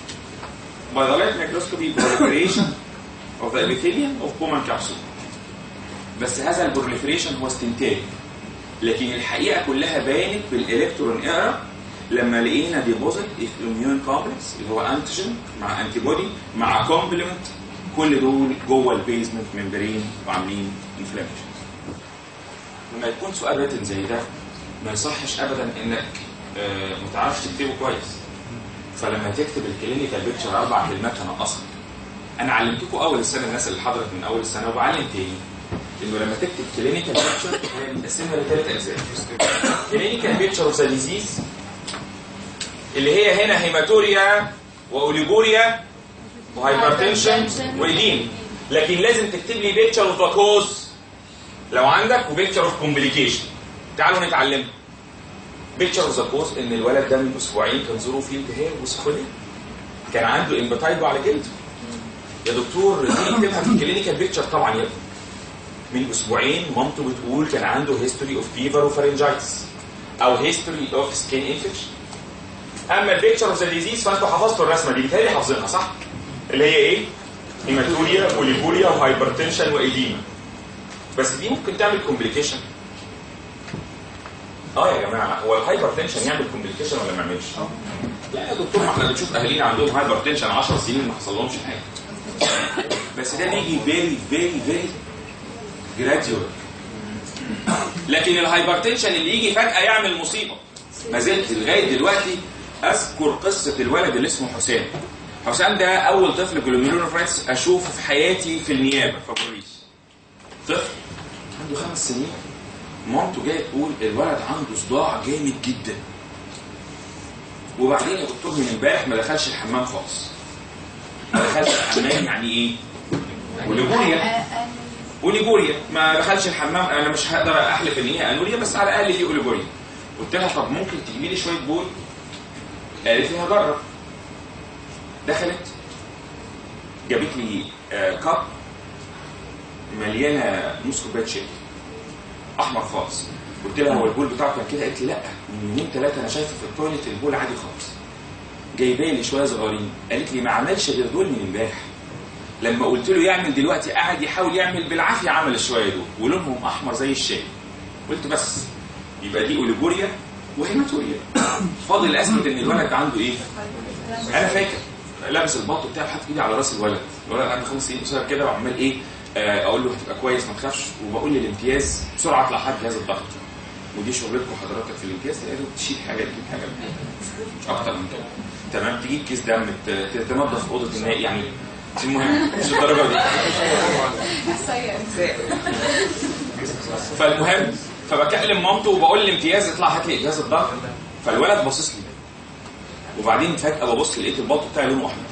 by the light microscopy proliferation of the epithelium of Bowman capsule بس هذا البروليفريشن هو استنتاج لكن الحقيقه كلها بانت بالالكترون اقرا لما لقينا ديبوزيت اميون كومبلكس اللي هو انتيجين مع انتي بودي مع كومبلمنت كل دول جوه البيزمنت ممبرين وعاملين انفلاميشن لما يكون سؤال ريتن زي ده ما يصحش ابدا انك آه، ما تعرفش تكتبه كويس فلما تكتب الكلينيكال بيكتشر اربع كلمات هنقصها انا علمتكم اول السنه الناس اللي حضرت من اول السنه وبعلم تاني انه لما تكتب كلينيكال بيكتشر هي متقسمه لثلاث اجزاء كلينيكال بيكتشر اوف ذا ديزيز اللي هي هنا هيماتوريا واوليجوريا وهايبرتنشن وايدين لكن لازم تكتب لي بيكتشر اوف ذا كوز لو عندك وبيكتشر اوف كومبليكيشن تعالوا نتعلمها بيكتشر اوف ذا كوز ان الولد ده من اسبوعين كان ظروفه فيه التهاب وسخونيه كان عنده امبتايدو على جلده يا دكتور دي اكتبها في الكلينيكال بيكتشر طبعا يا ابني من اسبوعين مامته بتقول كان عنده هيستوري اوف فيفر وفارنجايتس او هيستوري اوف سكين انفكشن اما البيكتشر اوف ذا ديزيز فانتوا حفظتوا الرسمه دي بتهيألي حافظينها صح؟ اللي هي ايه؟ هيماتوريا اوليجوريا وهايبرتنشن وايديما بس دي ممكن تعمل كومبليكيشن اه يا جماعه هو الهايبرتنشن يعمل كومبليكيشن ولا ما يعملش؟ لا يا دكتور ما احنا بنشوف اهالينا عندهم هايبرتنشن 10 سنين ما حصلهمش حاجه بس ده بيجي فيري فيري فيري جراديوال لكن الهايبرتنشن اللي يجي فجاه يعمل مصيبه ما زلت لغايه دلوقتي اذكر قصه الولد اللي اسمه حسام حسام ده اول طفل جلوميرولوفرايتس اشوفه في حياتي في النيابه في بوريس طفل عنده خمس سنين مامته جايه تقول الولد عنده صداع جامد جدا وبعدين يا دكتور من امبارح ما دخلش الحمام خالص ما دخلش الحمام يعني ايه؟ وليجوريا اوليجوريا ما دخلش الحمام انا مش هقدر احلف ان هي انوريا بس على الاقل دي اوليجوريا قلت لها طب ممكن تجيبي لي شويه بول قالت لي هجرب دخلت جابت لي آه كاب مليانه نص كوبايه شاي احمر خالص قلت لها هو البول بتاعك كان كده قالت لي لا من يومين ثلاثه انا شايفه في التويليت البول عادي خالص جايبه لي شويه صغيرين قالت لي ما عملش غير دول من امبارح لما قلت له يعمل دلوقتي قعد يحاول يعمل بالعافيه عمل الشويه دول ولونهم احمر زي الشاي قلت بس يبقى دي اوليجوريا وهيماتوريا فاضل اثبت ان الولد عنده ايه انا فاكر لابس البط بتاعي حاطط ايدي على راس الولد الولد عنده خمس سنين قصير كده وعمال ايه آه، اقول له هتبقى كويس ما تخافش وبقول للامتياز بسرعه اطلع حد جهاز الضغط ودي شغلتكم حضرتك في الامتياز تلاقي تشيل حاجه تجيب حاجه مش اكتر من كده تمام تجيب كيس دم ت- ت- تنظف اوضه الناء يعني مش المهم مش الدرجه دي فالمهم فبكلم مامته وبقول لامتياز اطلع هات لي اجهاز الضغط فالولد باصص لي وبعدين فجاه ببص لقيت البلط بتاعي لونه احمر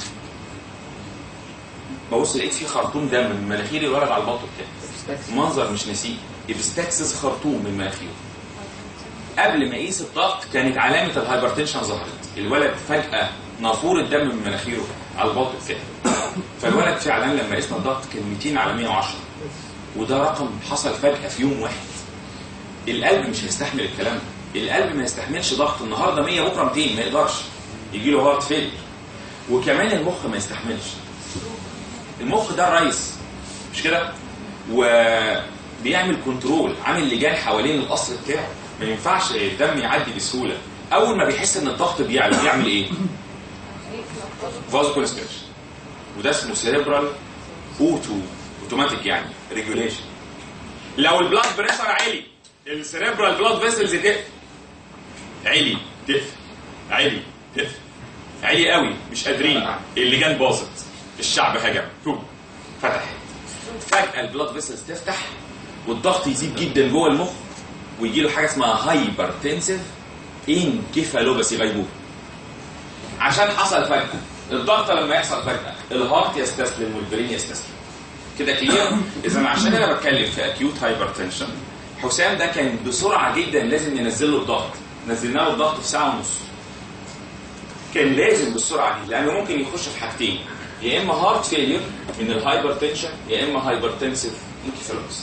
ببص لقيت فيه خرطوم دم من مناخير الولد على البلط بتاعي منظر مش ناسيه ابستكسس خرطوم من مناخيره قبل ما اقيس الضغط كانت علامه الهايبرتنشن ظهرت الولد فجاه نافوره دم من مناخيره على البلط بتاعه فالولد فعلا لما قسنا الضغط كان 200 على 110 وده رقم حصل فجاه في يوم واحد القلب مش هيستحمل الكلام ده القلب ما يستحملش ضغط النهارده 100 بكره 200 ما يقدرش يجي له هارت فيل وكمان المخ ما يستحملش المخ ده الرئيس مش كده وبيعمل كنترول عامل لجان حوالين القصر بتاعه ما ينفعش الدم يعدي بسهوله اول ما بيحس ان الضغط بيعلى بيعمل ايه فازو كونستريكشن وده اسمه سيريبرال اوتو اوتوماتيك يعني ريجوليشن لو البلاد بريشر عالي السيريبرال بلاد فيسلز تقفل عالي تقفل عالي تقفل عالي قوي مش قادرين اللجان باظت الشعب هجم توب فتحت فجاه البلاد فيسلز تفتح والضغط يزيد جدا جوه المخ ويجي له حاجه اسمها هايبرتنسيف انكيفالوباسي غيبوبه عشان حصل فجاه الضغط لما يحصل فجاه الهارت يستسلم والبرين يستسلم كده كلير اذا عشان انا بتكلم في اكيوت هايبرتنشن حسام ده كان بسرعه جدا لازم ننزل له الضغط نزلنا له الضغط في ساعه ونص كان لازم بالسرعه دي لانه ممكن يخش في حاجتين يا اما هارت فيلير من الهايبرتنشن يا اما هايبرتنسيف انكيفالوباسي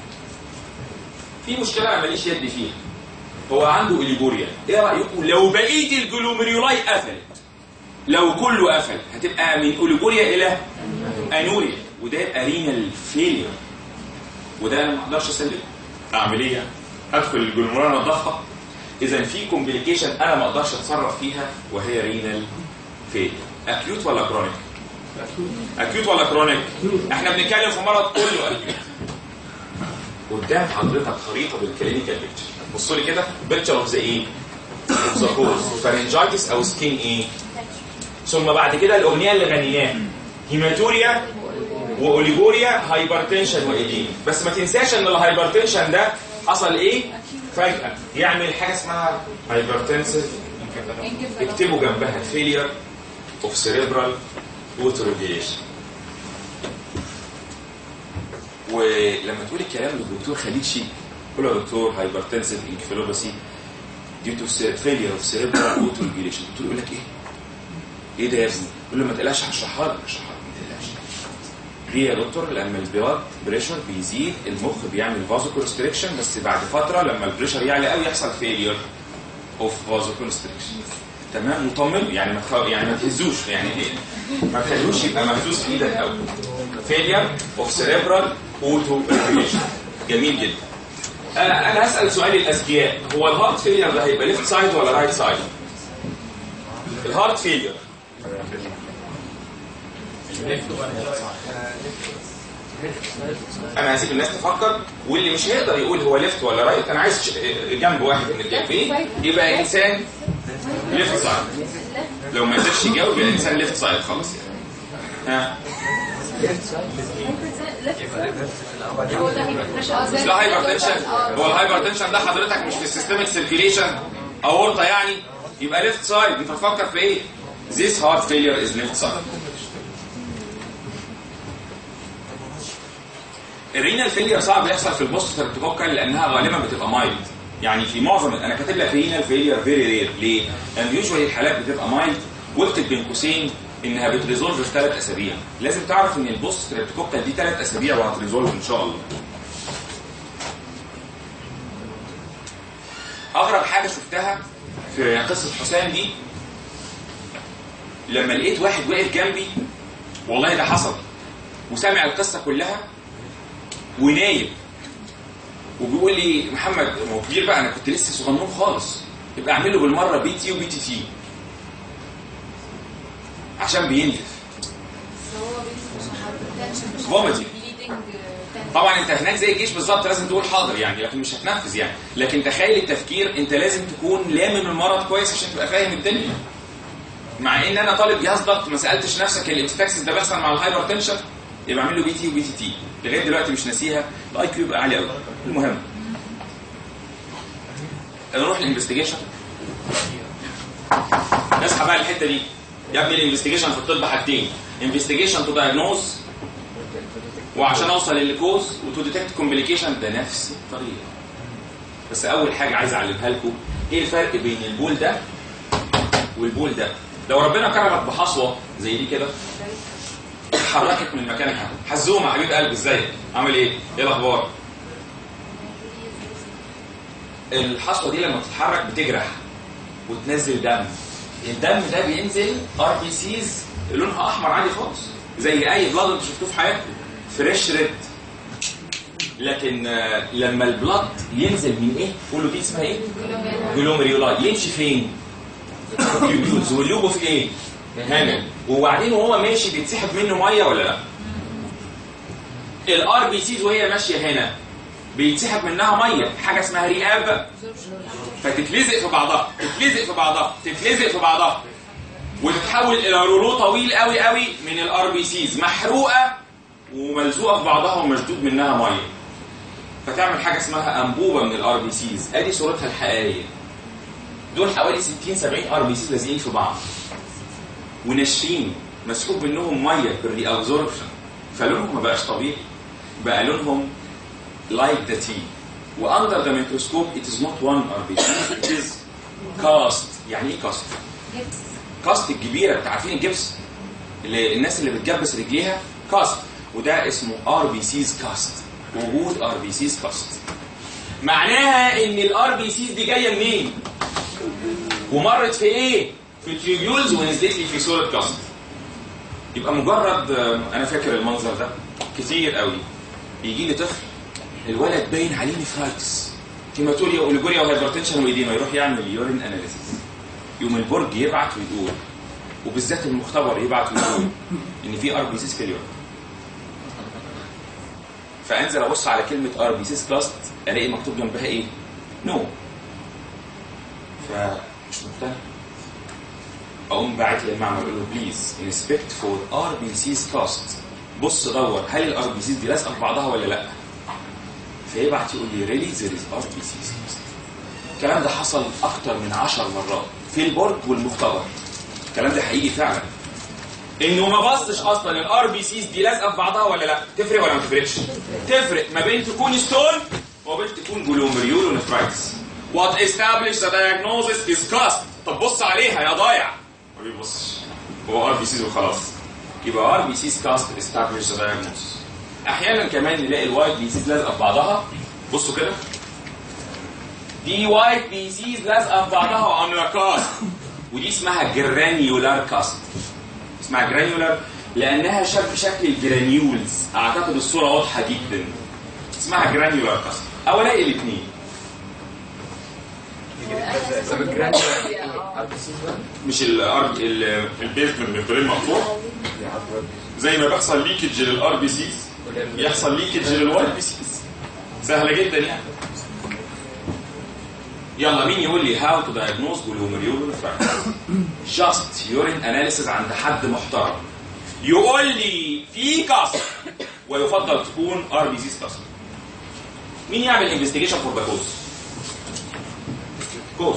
في مشكله انا ماليش يد فيها هو عنده اوليجوريا ايه رايكم لو بقيه الجلوميرولاي قفلت لو كله قفل هتبقى من اوليجوريا الى انوريا وده يبقى رينال فيلير وده انا ما اقدرش اسلمه اعمل ايه يعني؟ ادخل الجلوميرولاي انضفها اذا في كومبليكيشن انا ما اقدرش اتصرف فيها وهي رينال فيلير اكيوت ولا كرونيك اكيوت ولا كرونيك احنا بنتكلم في مرض كله اكيوت قدام حضرتك خريطه بالكلينيكال بيكتشر بصوا لي كده بيكتشر اوف ذا ايه؟ اوف ذا كوز فارنجايتس او سكين ايه؟ ثم بعد كده الاغنيه اللي غنيناها هيماتوريا واوليجوريا هايبرتنشن وايديم بس ما تنساش ان الهايبرتنشن ده حصل ايه؟ فجأة يعمل حاجة اسمها هايبرتنسيف اكتبوا جنبها فيلير اوف سيريبرال اوتوريجيشن ولما تقول الكلام للدكتور خليل شيك قول له يا دكتور هايبرتنسيف انكفالوباسي ديو تو فيلير اوف سيريبرال اوتوريجيشن الدكتور يقول لك ايه؟ ايه ده يا ابني؟ قول له ما تقلقش هشرحها لك هشرحها لك ما تقلقش ليه يا دكتور؟ لما البلاد بريشر بيزيد المخ بيعمل فازو كونستريكشن بس بعد فتره لما البريشر يعلى قوي يحصل فيلير اوف فازو كونستريكشن تمام مطمن يعني ما تخ... يعني ما تهزوش يعني ايه؟ ما تخلوش يبقى مهزوز في ايدك قوي فيلير اوف سيريبرال اوتو جميل جدا آه انا هسال سؤال الاذكياء هو الهارت فيلير ده هيبقى ليفت سايد ولا رايت سايد؟ الهارت فيلير انا هسيب الناس تفكر واللي مش هيقدر يقول هو ليفت ولا رايت انا عايز ش- جنب واحد من الجنبين يبقى انسان ليفت سايد لو ما قدرش يجاوب يبقى انسان ليفت سايد خلاص يعني ها هو ده هيبقى مش لا هايبرتنشن هو الهايبرتنشن ده حضرتك مش في السيستميك سيركيليشن اورطه يعني يبقى ليفت سايد انت تفكر في ايه؟ This heart failure is left side. الرينال فيلير صعب يحصل في البوست ترتبوكال لانها غالبا بتبقى مايلد يعني في معظم انا كاتب لك رينال فيلير فيري رير ليه؟ لان يوجوالي الحالات بتبقى مايلد واكتب بين قوسين انها بتريزولف في ثلاث اسابيع لازم تعرف ان البوست ترتبوكال دي ثلاث اسابيع وهتريزولف ان شاء الله اغرب حاجه شفتها في قصه حسام دي لما لقيت واحد واقف جنبي والله ده حصل وسامع القصه كلها ونايم وبيقول لي محمد ما هو كبير بقى انا كنت لسه صغنون خالص يبقى اعمل له بالمره بي تي وبي تي تي عشان بينزف Vomiting. طبعا انت هناك زي الجيش بالظبط لازم تقول حاضر يعني لكن مش هتنفذ يعني لكن تخيل التفكير انت لازم تكون لامم المرض كويس عشان تبقى فاهم الدنيا مع ان انا طالب جهاز ضغط ما سالتش نفسك الابستاكسس ده بيحصل مع الهايبر تنشن يبقى اعمل له بي تي وبي تي تي لغايه دلوقتي مش ناسيها الاي كيو يبقى عالي قوي المهم نروح الانفستيجيشن نسحب بقى الحته دي يا ابني الانفستيجيشن في الطب حاجتين انفستيجيشن تو دايجنوز وعشان اوصل للكوز وتو ديتكت كومبليكيشن ده نفس الطريقه بس اول حاجه عايز اعلمها لكم ايه الفرق بين البول ده والبول ده لو ربنا كرمك بحصوه زي دي كده اتحركت من مكانها حزومه حبيب قلبي ازيك عامل ايه ايه الاخبار الحصوه دي لما بتتحرك بتجرح وتنزل دم الدم ده بينزل ار بي سيز لونها احمر عادي خالص زي اي بلاد انتوا شفتوه في حياتكم فريش ريد لكن آه، لما البلاد ينزل من ايه؟ قولوا دي اسمها ايه؟ جلوميرولاي يمشي فين؟ يوز واللوبو في ايه؟ هنا وبعدين وهو ماشي بيتسحب منه ميه ولا لا؟ الار بي سيز وهي ماشيه هنا بيتسحب منها ميه حاجه اسمها رياب فتتلزق في بعضها تتلزق في بعضها تتلزق في بعضها وتتحول الى رولو طويل قوي قوي من الار بي سيز محروقه وملزوقه في بعضها ومشدود منها ميه فتعمل حاجه اسمها انبوبه من الار بي سيز ادي صورتها الحقيقيه دول حوالي 60 70 ار بي سيز لازقين في بعض وناشفين مسحوب منهم ميه بالري ابزوربشن فلونهم ما بقاش طبيعي بقى لونهم لايك ذا تي واندر ذا ميكروسكوب ات از نوت وان ار بي سي ات از كاست يعني ايه كاست؟ كاست الكبيره انت عارفين الجبس اللي الناس اللي بتجبس رجليها كاست وده اسمه ار بي سيز كاست وجود ار بي سيز كاست معناها ان الار بي سيز دي جايه منين؟ ومرت في ايه؟ في تريبيولز ونزلت لي في صوره كاست يبقى مجرد آه، انا فاكر المنظر ده كتير قوي يجي لي طفل الولد باين عليه نفرايتس هيماتوريا واوليجوريا وهايبرتنشن وايديما يروح يعمل يورين اناليسيس يوم البرج يبعت ويقول وبالذات المختبر يبعت ويقول ان في ار بي سيس في اليورين فانزل ابص على كلمه ار بي سيس كلاست الاقي مكتوب جنبها ايه؟ نو فمش مقتنع اقوم باعت للمعمل اقول له بليز انسبكت فور ار بي سيز كاست بص دور هل الار بي سيز دي لازقه في بعضها ولا لا فيبعت يقول لي ريلي ذير از ار بي سيز كاست الكلام ده حصل اكتر من 10 مرات في البرج والمختبر الكلام ده حقيقي فعلا انه ما بصش اصلا الار بي سيز دي لازقه في بعضها ولا لا تفرق ولا ما تفرقش تفرق ما بين تكون ستون وبين تكون جلوميريول ونفرايتس وات establish the diagnosis is cast طب بص عليها يا ضايع ما بيبصش هو ار بي سيز وخلاص يبقى ار بي سيز كاست establish the diagnosis احيانا كمان نلاقي الوايت بي سيز لازقه في بعضها بصوا كده دي وايت بي سيز لازقه في بعضها وعامله كاست ودي اسمها جرانيولار كاست اسمها جرانيولار لانها شكل شكل الجرانيولز اعتقد الصوره واضحه جدا اسمها جرانيولار كاست او الاقي الاثنين طب الجراند ار بي سيز بقى مش الار البيزمنت ممبرين مقطوع زي ما بيحصل ليكج للار بي سيز يحصل ليكج للواي بي سيز سهله جدا يعني يلا مين يقول لي هاو تو دايجنوز جلوميريول جاست يورين اناليسيز عند حد محترم يقول لي في كسر ويفضل تكون ار بي سيز كسر مين يعمل انفستيجيشن فور ذا كوز كوز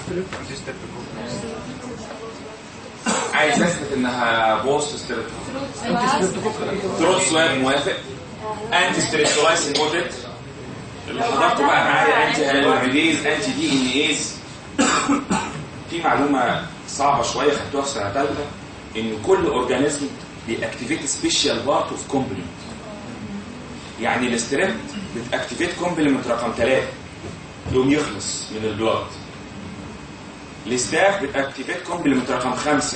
عايز اثبت انها بوست ستريبتوكوك تروت سواب موافق انتي ستريبتولايسين موتت اللي حضرته بقى معايا انتي هالوريديز انتي دي ان ايز في معلومه صعبه شويه خدتوها في سنه ثالثه ان كل اورجانيزم بيأكتيفيت سبيشال بارت اوف كومبلمنت يعني الاستريبت بتاكتيفيت كومبلمنت رقم ثلاثه يوم يخلص من البلاد الستاف بتاكتيفيت كومبلمنت رقم خمسة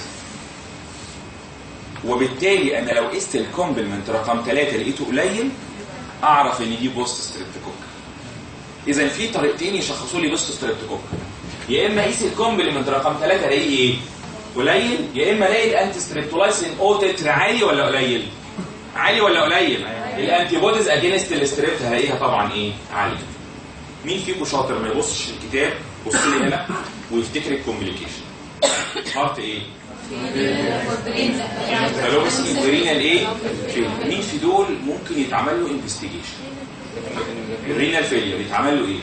وبالتالي انا لو قست الكومبلمنت رقم ثلاثة لقيته قليل اعرف ان دي بوست ستريبتوكوك اذا في طريقتين يشخصوا لي بوست ستريبتوكوك يا اما اقيس الكومبلمنت رقم ثلاثة الاقيه ايه قليل يا اما الاقي الانتي ستريبتولايسين او تتر عالي ولا قليل عالي ولا قليل الانتي بوديز اجينست الستريبت هلاقيها طبعا ايه عاليه مين فيكم شاطر ما يبصش في الكتاب بص لي هنا ويفتكر الكومبليكيشن هارت ايه فلوبس انفرينال ايه فيل. مين في دول ممكن يتعمل له انفستيجيشن الرينال فيلير يتعمل له ايه؟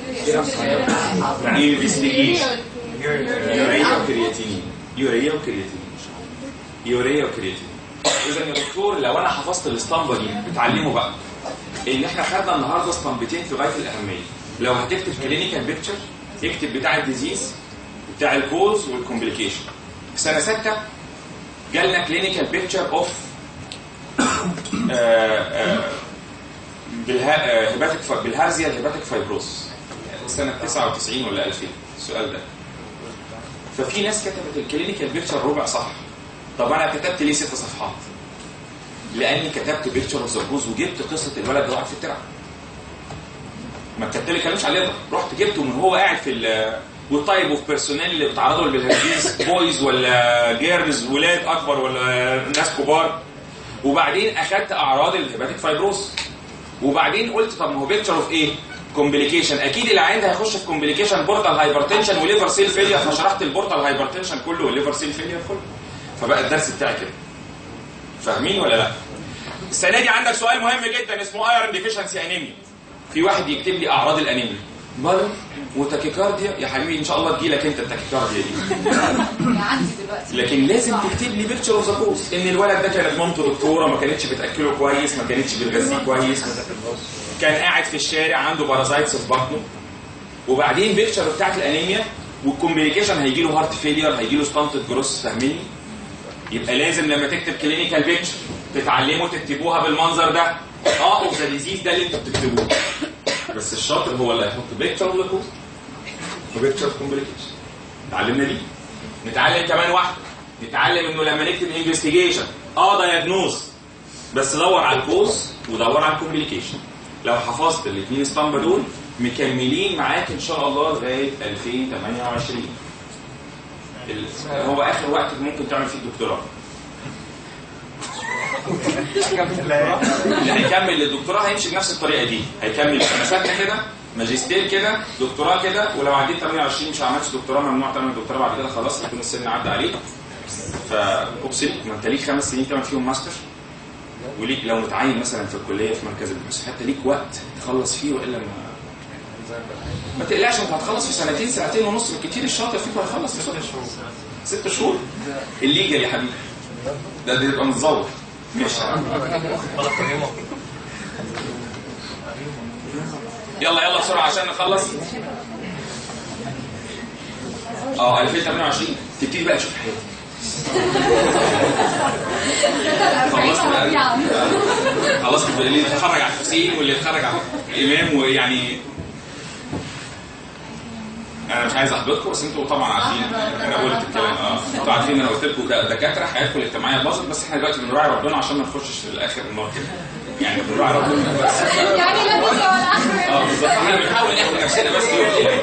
انفستيجيشن يوريا وكرياتينين يوريا وكرياتينين يوريا وكرياتينين اذا يا دكتور لو انا حفظت الاسطمبه دي بتعلمه بقى ان احنا خدنا النهارده اسطمبتين في غايه الاهميه لو هتكتب كلينيكال بيكتشر اكتب بتاع الديزيز بتاع الكوز والكومبليكيشن في سنه سته جالنا كلينيكال بيكتشر اوف هيباتيك بالهارزيا هيباتيك فايبروس سنه 99 ولا 2000 السؤال ده ففي ناس كتبت الكلينيكال بيكتشر ربع صح طب انا كتبت ليه ست صفحات لاني كتبت بيكتشر اوف ذا كوز وجبت قصه الولد اللي قاعد في الترعه ما كتبت لي كلامش عليه ده رحت جبته من هو قاعد في ال والتايب اوف بيرسونيل اللي بيتعرضوا للهرجيز بويز ولا جيرلز ولاد اكبر ولا ناس كبار وبعدين اخدت اعراض الهيباتيك فايبروس وبعدين قلت طب ما هو بيكتشر اوف ايه؟ كومبليكيشن اكيد العيان ده هيخش في كومبليكيشن بورتال هايبرتنشن وليفر سيل فيلير فشرحت البورتال هايبرتنشن كله والليفر سيل فيلير كله فبقى الدرس بتاعي كده فاهمين ولا لا؟ السنه دي عندك سؤال مهم جدا اسمه ايرون ديفيشنسي انيميا في واحد يكتب لي اعراض الانيميا مرض وتاكيكارديا يا حبيبي ان شاء الله تجيلك انت التاكيكارديا دي عندي دلوقتي لكن لازم تكتب لي بيكتشر اوف ذا كوز ان الولد ده كانت مامته دكتوره ما كانتش بتاكله كويس ما كانتش بتغذيه كويس كان قاعد في الشارع عنده بارازايتس في بطنه وبعدين بيكتشر بتاعت الانيميا والكومبليكيشن هيجي له هارت فيلير هيجي له ستانتد جروس فاهميني يبقى لازم لما تكتب كلينيكال بيكتشر تتعلموا تكتبوها بالمنظر ده اه اوف ذا ديزيز ده اللي انتوا بتكتبوه بس الشاطر هو اللي هيحط بيكتشر اوف ذا كوز وبيكتشر كومبليكيشن اتعلمنا دي نتعلم كمان واحده نتعلم انه لما نكتب انفستيجيشن اه دايجنوز بس دور على الكوز ودور على الكومبليكيشن لو حفظت الاثنين اسطمبه دول مكملين معاك ان شاء الله لغايه 2028 ال- هو اخر وقت ممكن تعمل فيه الدكتوراه اللي هيكمل الدكتوراه هيمشي بنفس الطريقه دي هيكمل سنه سته كده ماجستير كده دكتوراه كده ولو عديت 28 مش عملتش دكتوراه ممنوع تعمل دكتوراه بعد كده خلاص يكون السن عدى عليك فاقسم ما انت ليك خمس سنين تعمل فيهم ماستر وليك لو متعين مثلا في الكليه في مركز البحوث حتى ليك وقت تخلص فيه والا ما ما تقلقش انت هتخلص في سنتين سنتين ونص بالكتير الشاطر فيك هيخلص في ست شهور ست شهور الليجل يا حبيبي ده ده يبقى متزور ماشي يلا يلا بسرعه عشان نخلص اه 2028 تبتدي بقى تشوف حياتك خلصت بقى خلصت بقى اللي اتخرج على الحسين واللي اتخرج على الامام ويعني انا مش عايز احبطكم بس انتوا طبعا عارفين انا قلت الكلام اه انتوا عارفين انا قلت لكم كدكاتره حياتكم الاجتماعيه باظت بس احنا دلوقتي بنراعي ربنا عشان ما نخشش في الاخر النار كده يعني بنراعي ربنا بس يعني لا تيجي ولا اخر اه بالظبط احنا بنحاول نحمي نفسنا بس يوم يعني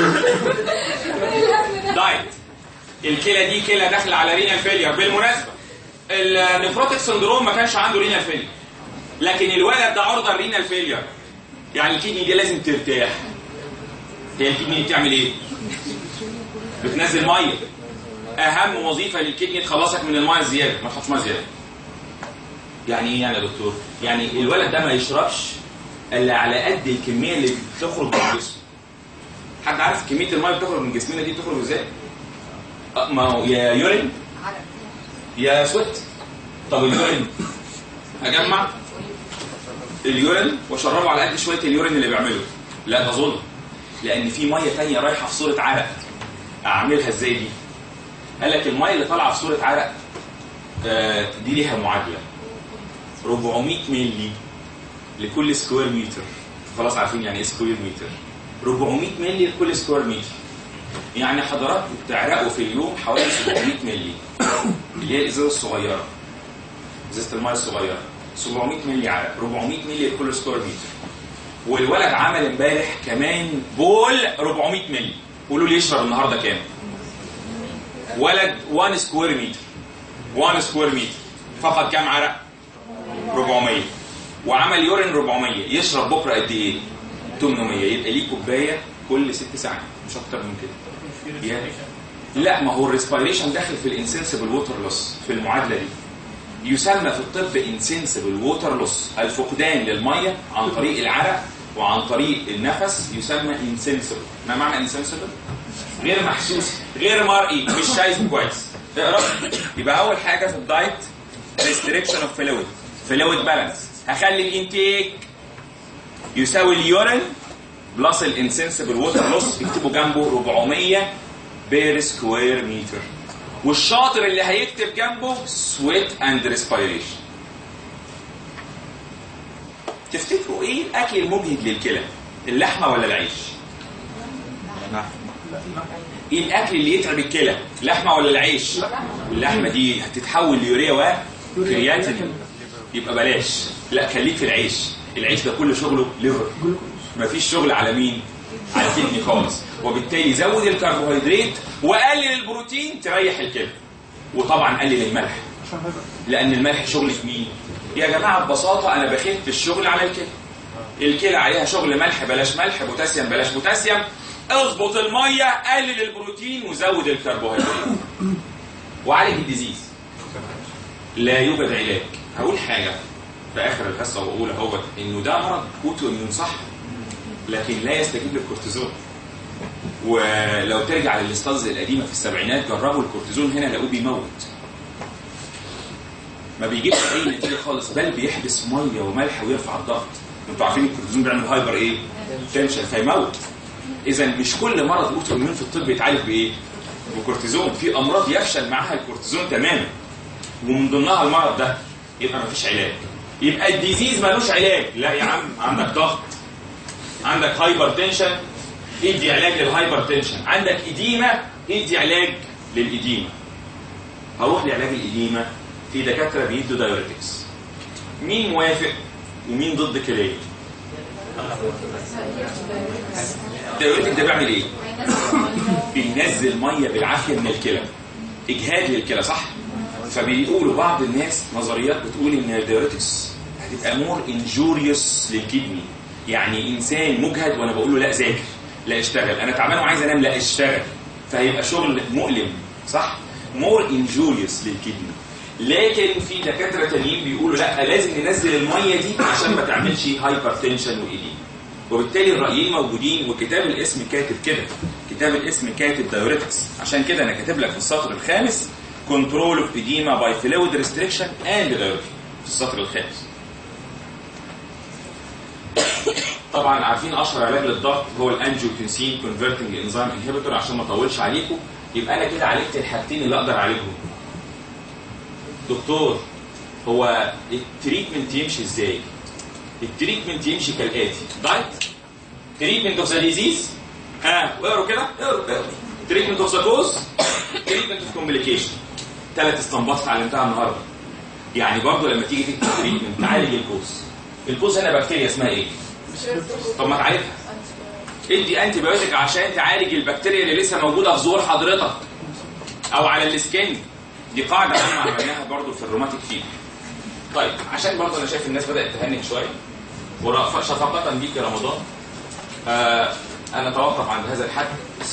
دايت الكلى دي كلى داخله على رينال فيلير بالمناسبه النفروتيك سندروم ما كانش عنده رينال فيلير لكن الولد ده عرضه لرينال فيلير يعني الكدني دي لازم ترتاح هي الكدني دي بتعمل ايه؟ بتنزل ميه اهم وظيفه للكدني تخلصك من الميه الزياده ما تحطش ميه زياده يعني ايه يعني يا دكتور؟ يعني الولد ده ما يشربش الا على قد الكميه اللي بتخرج من الجسم حد عارف كميه الميه اللي بتخرج من جسمنا دي بتخرج ازاي؟ أه، ما هو يا يورين يا سويت طب اليورين اجمع اليورين واشربه على قد شويه اليورين اللي بيعمله لا ده ظلم لان في ميه تانية رايحه في صوره عرق اعملها ازاي دي قال لك الميه اللي طالعه في صوره عرق آه، دي ليها معادله 400 مللي لكل سكوير متر خلاص عارفين يعني ايه سكوير متر 400 مللي لكل سكوير متر يعني حضراتكم بتعرقوا في اليوم حوالي 700 مللي اللي هي الازازه الصغيره ازازه الميه الصغيره 700 مللي عرق 400 مللي لكل سكوير متر والولد عمل امبارح كمان بول 400 مللي قولوا لي يشرب النهارده كام ولد 1 سكوير متر 1 سكوير متر فقط كام عرق 400 وعمل يورين 400 يشرب بكره قد ايه 800 يبقى ليه كوبايه كل ست ساعات مش اكتر من كده يعني لا ما هو الريسبيريشن داخل في الانسنسبل ووتر لوس في المعادله دي يسمى في الطب انسنسبل ووتر لوس الفقدان للميه عن طريق العرق وعن طريق النفس يسمى انسنسبل ما معنى انسنسبل غير محسوس غير مرئي مش شايف كويس اقرا يبقى اول حاجه في الدايت ريستريكشن اوف فلويد فلويد بالانس هخلي الانتيك يساوي اليورين بلس الانسنسبل ووتر لوس اكتبوا جنبه 400 بير سكوير متر والشاطر اللي هيكتب جنبه سويت اند ريسبيريشن تفتكروا ايه الاكل المجهد للكلى اللحمه ولا العيش ايه الاكل اللي يتعب الكلى لحمه ولا العيش اللحمه دي هتتحول ليوريا وكرياتين يبقى بلاش لا خليك في العيش العيش ده كل شغله ليفر مفيش شغل على مين على الكدني خالص وبالتالي زود الكربوهيدرات وقلل البروتين تريح الكلى وطبعا قلل الملح لان الملح شغل في مين يا جماعه ببساطه انا بخف الشغل على الكلى الكلى عليها شغل ملح بلاش ملح بوتاسيوم بلاش بوتاسيوم اظبط الميه قلل البروتين وزود الكربوهيدرات وعالج الديزيز لا يوجد علاج هقول حاجه في اخر الحصه واقول اهوت انه ده مرض اوتو اميون صح لكن لا يستجيب للكورتيزون ولو ترجع للاستاذ القديمه في السبعينات جربوا الكورتيزون هنا لقوه بيموت ما بيجيبش اي نتيجه خالص بل بيحبس ميه وملح ويرفع الضغط انتوا عارفين الكورتيزون بيعمل هايبر ايه تنشن فيموت اذا مش كل مرض اوتو اميون في الطب يتعالج بايه بكورتيزون في امراض يفشل معاها الكورتيزون تماما ومن ضمنها المرض ده يبقى مفيش علاج يبقى الديزيز ملوش علاج لا يا عم عندك ضغط عندك هايبر تنشن ادي علاج للهايبر تنشن عندك اديمه ادي علاج للاديمه هروح لعلاج الاديمه في دكاتره بيدوا دايوريتكس مين موافق ومين ضد كليه الدايوريتك ده بيعمل ايه بينزل ميه بالعافيه من الكلى اجهاد للكلى صح فبيقولوا بعض الناس نظريات بتقول ان الدايوريتكس هتبقى مور انجوريوس للكدني يعني انسان مجهد وانا بقول له لا ذاكر لا اشتغل انا تعبان وعايز انام لا اشتغل فهيبقى شغل مؤلم صح مور انجوريوس للكدني لكن في دكاتره تانيين بيقولوا لا لازم ننزل الميه دي عشان ما تعملش هايبر تنشن وايديم وبالتالي الرايين موجودين وكتاب الاسم كاتب كده كتاب الاسم كاتب دايوريتكس عشان كده انا كاتب لك في السطر الخامس كنترول اوف ايديما باي فلويد ريستريكشن اند دايوريتك في السطر الخامس طبعا عارفين اشهر علاج للضغط هو الانجيوتنسين كونفرتنج انزيم انهبيتور عشان ما اطولش عليكم يبقى انا كده عالجت الحاجتين اللي اقدر اعالجهم دكتور هو التريتمنت يمشي ازاي التريتمنت يمشي كالاتي دايت تريتمنت اوف ذا ديزيز ها واقروا كده اقروا اقروا تريتمنت اوف ذا كوز تريتمنت اوف كومبليكيشن ثلاث استنباط اتعلمتها النهارده يعني برضه لما تيجي تكتب تريتمنت تعالج الكوز الكوز هنا بكتيريا اسمها ايه؟ طب ما تعالجها ادي انتي بايوتيك عشان تعالج البكتيريا اللي لسه موجوده في زور حضرتك او على السكن دي قاعده احنا عملناها برضو في الروماتيك فيبر طيب عشان برضو انا شايف الناس بدات تهنج شويه ورأف- شفقة بيك يا رمضان آه انا اتوقف عند هذا الحد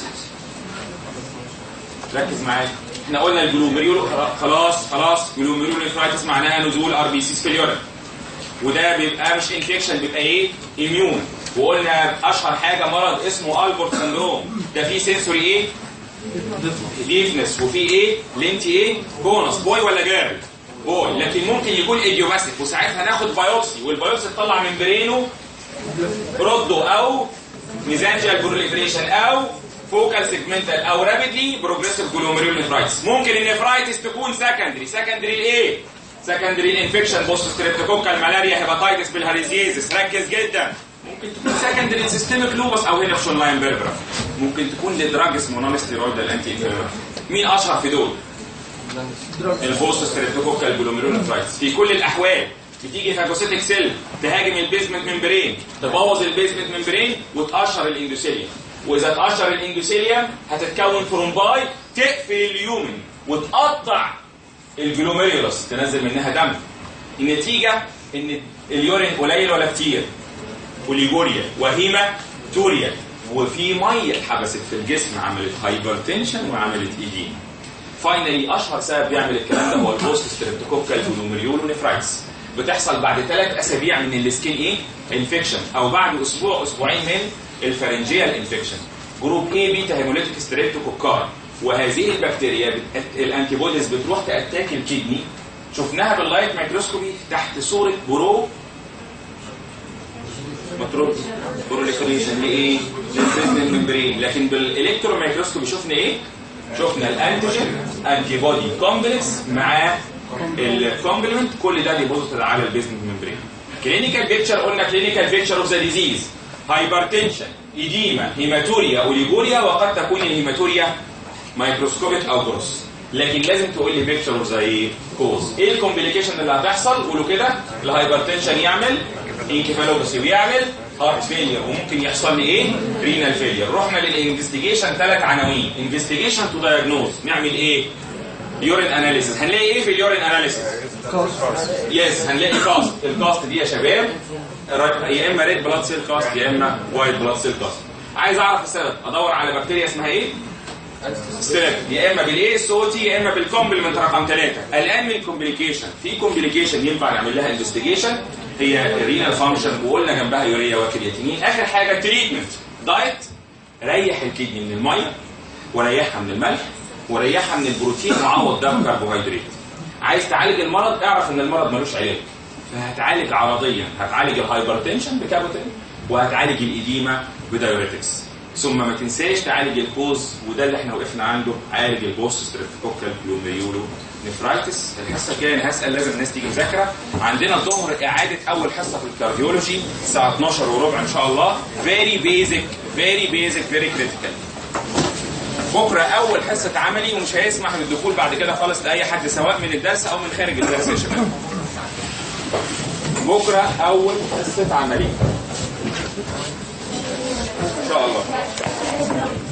ركز معايا احنا قلنا الجلوميريولو خلاص خلاص جلوميريولو نفرايتس معناها نزول ار بي سيز في اليورين وده بيبقى مش انفكشن بيبقى ايه اميون وقلنا اشهر حاجه مرض اسمه البورت سندروم ده فيه سنسوري ايه ديفنس وفي ايه لينتي ايه بونص بوي ولا جارل بوي لكن ممكن يكون ايديوباثيك وساعتها ناخد بايوبسي والبايوبسي تطلع من برينه برودو او ميزانجيال بروليفريشن او فوكال سيجمنتال او رابيدلي بروجريسيف جلوميريول نفرايتس ممكن النفرايتس تكون سكندري سكندري ايه سكندري انفكشن بوست ستريبتوكوكال ملاريا هيباتايتس بالهاريزيزس ركز جدا ممكن تكون سكندري سيستميك لوبس او هنا في شونلاين بيربرا ممكن تكون لدراج اسمه نون ستيرويدال انتي مين اشهر في دول البوست ستريبتوكوكال جلوميرول نفرايتس في كل الاحوال بتيجي فاجوسيتك سيل تهاجم البيزمنت ممبرين تبوظ البيزمنت ممبرين وتقشر الاندوثيليوم واذا تقشر الاندوثيليوم هتتكون ثرومباي تقفل اليومن وتقطع الجلوميرولس تنزل منها دم النتيجه ان اليورين قليل ولا كتير وليجوريا وهيما توريا وفي ميه اتحبست في الجسم عملت هايبرتنشن وعملت ايديما فاينلي اشهر سبب بيعمل الكلام ده هو البوست ستريبتوكوكال ونومريول ونفرايتس بتحصل بعد ثلاث اسابيع من السكين ايه؟ انفكشن او بعد اسبوع اسبوعين من الفرنجيال انفكشن جروب اي بيتا هيموليتيك ستريبتوكوكار وهذه البكتيريا بت... الانتي بوديز بتروح تاتاك الكدني شفناها باللايت مايكروسكوبي تحت صوره برو مطروح بروليفريشن لايه؟ للبيزمنت ممبرين لكن بالالكترون مايكروسكوبي شفنا ايه؟ شفنا الانتيجين انتي بودي كومبلكس مع الكومبلمنت كل ده ديبوزيتد على البيزمنت ممبرين كلينيكال بيكتشر قلنا كلينيكال بيكتشر اوف ذا ديزيز هايبرتنشن ايديما هيماتوريا اوليجوريا وقد تكون الهيماتوريا مايكروسكوبيك او جروس لكن لازم تقول لي بيكتشر اوف ذا ايه كوز ايه الكومبليكيشن اللي هتحصل قولوا كده الهايبرتنشن يعمل انكفالوباسي ويعمل هارت فيلير وممكن يحصل لي ايه رينال فيلير رحنا للانفستيجيشن ثلاث عناوين انفستيجيشن تو دايجنوز نعمل ايه يورين اناليسيس هنلاقي ايه في اليورين اناليسيس يس هنلاقي كاست الكاست دي يا شباب يا اما ريد بلاد سيل كاست يا اما وايت بلاد سيل كاست عايز اعرف السبب ادور على بكتيريا اسمها ايه ستريب يا اما بالاي اس او تي يا اما بالكومبلمنت رقم ثلاثه الان من الكومبليكيشن في كومبليكيشن ينفع نعمل لها انفستيجيشن هي الرينال فانكشن وقلنا جنبها يوريا وكرياتينين اخر حاجه تريتمنت دايت ريح الكدني من الميه وريحها من الملح وريحها من البروتين وعوض ده بكربوهيدرات عايز تعالج المرض اعرف ان المرض ملوش علاج فهتعالج عرضيا هتعالج الهايبرتنشن بكابوتين وهتعالج الاديمه بدايوريتكس ثم ما تنساش تعالج الكوز وده اللي احنا وقفنا عنده عالج البوست ستريبتوكوكال بيوميولو نفرايتس الحصه الجايه انا هسال لازم الناس تيجي مذاكره عندنا الظهر اعاده اول حصه في الكارديولوجي الساعه 12 وربع ان شاء الله فيري بيزك فيري بيزك فيري كريتيكال بكره اول حصه عملي ومش هيسمح بالدخول بعد كده خالص لاي حد سواء من الدرس او من خارج الدرس يا شباب بكره اول حصه عملي ان شاء الله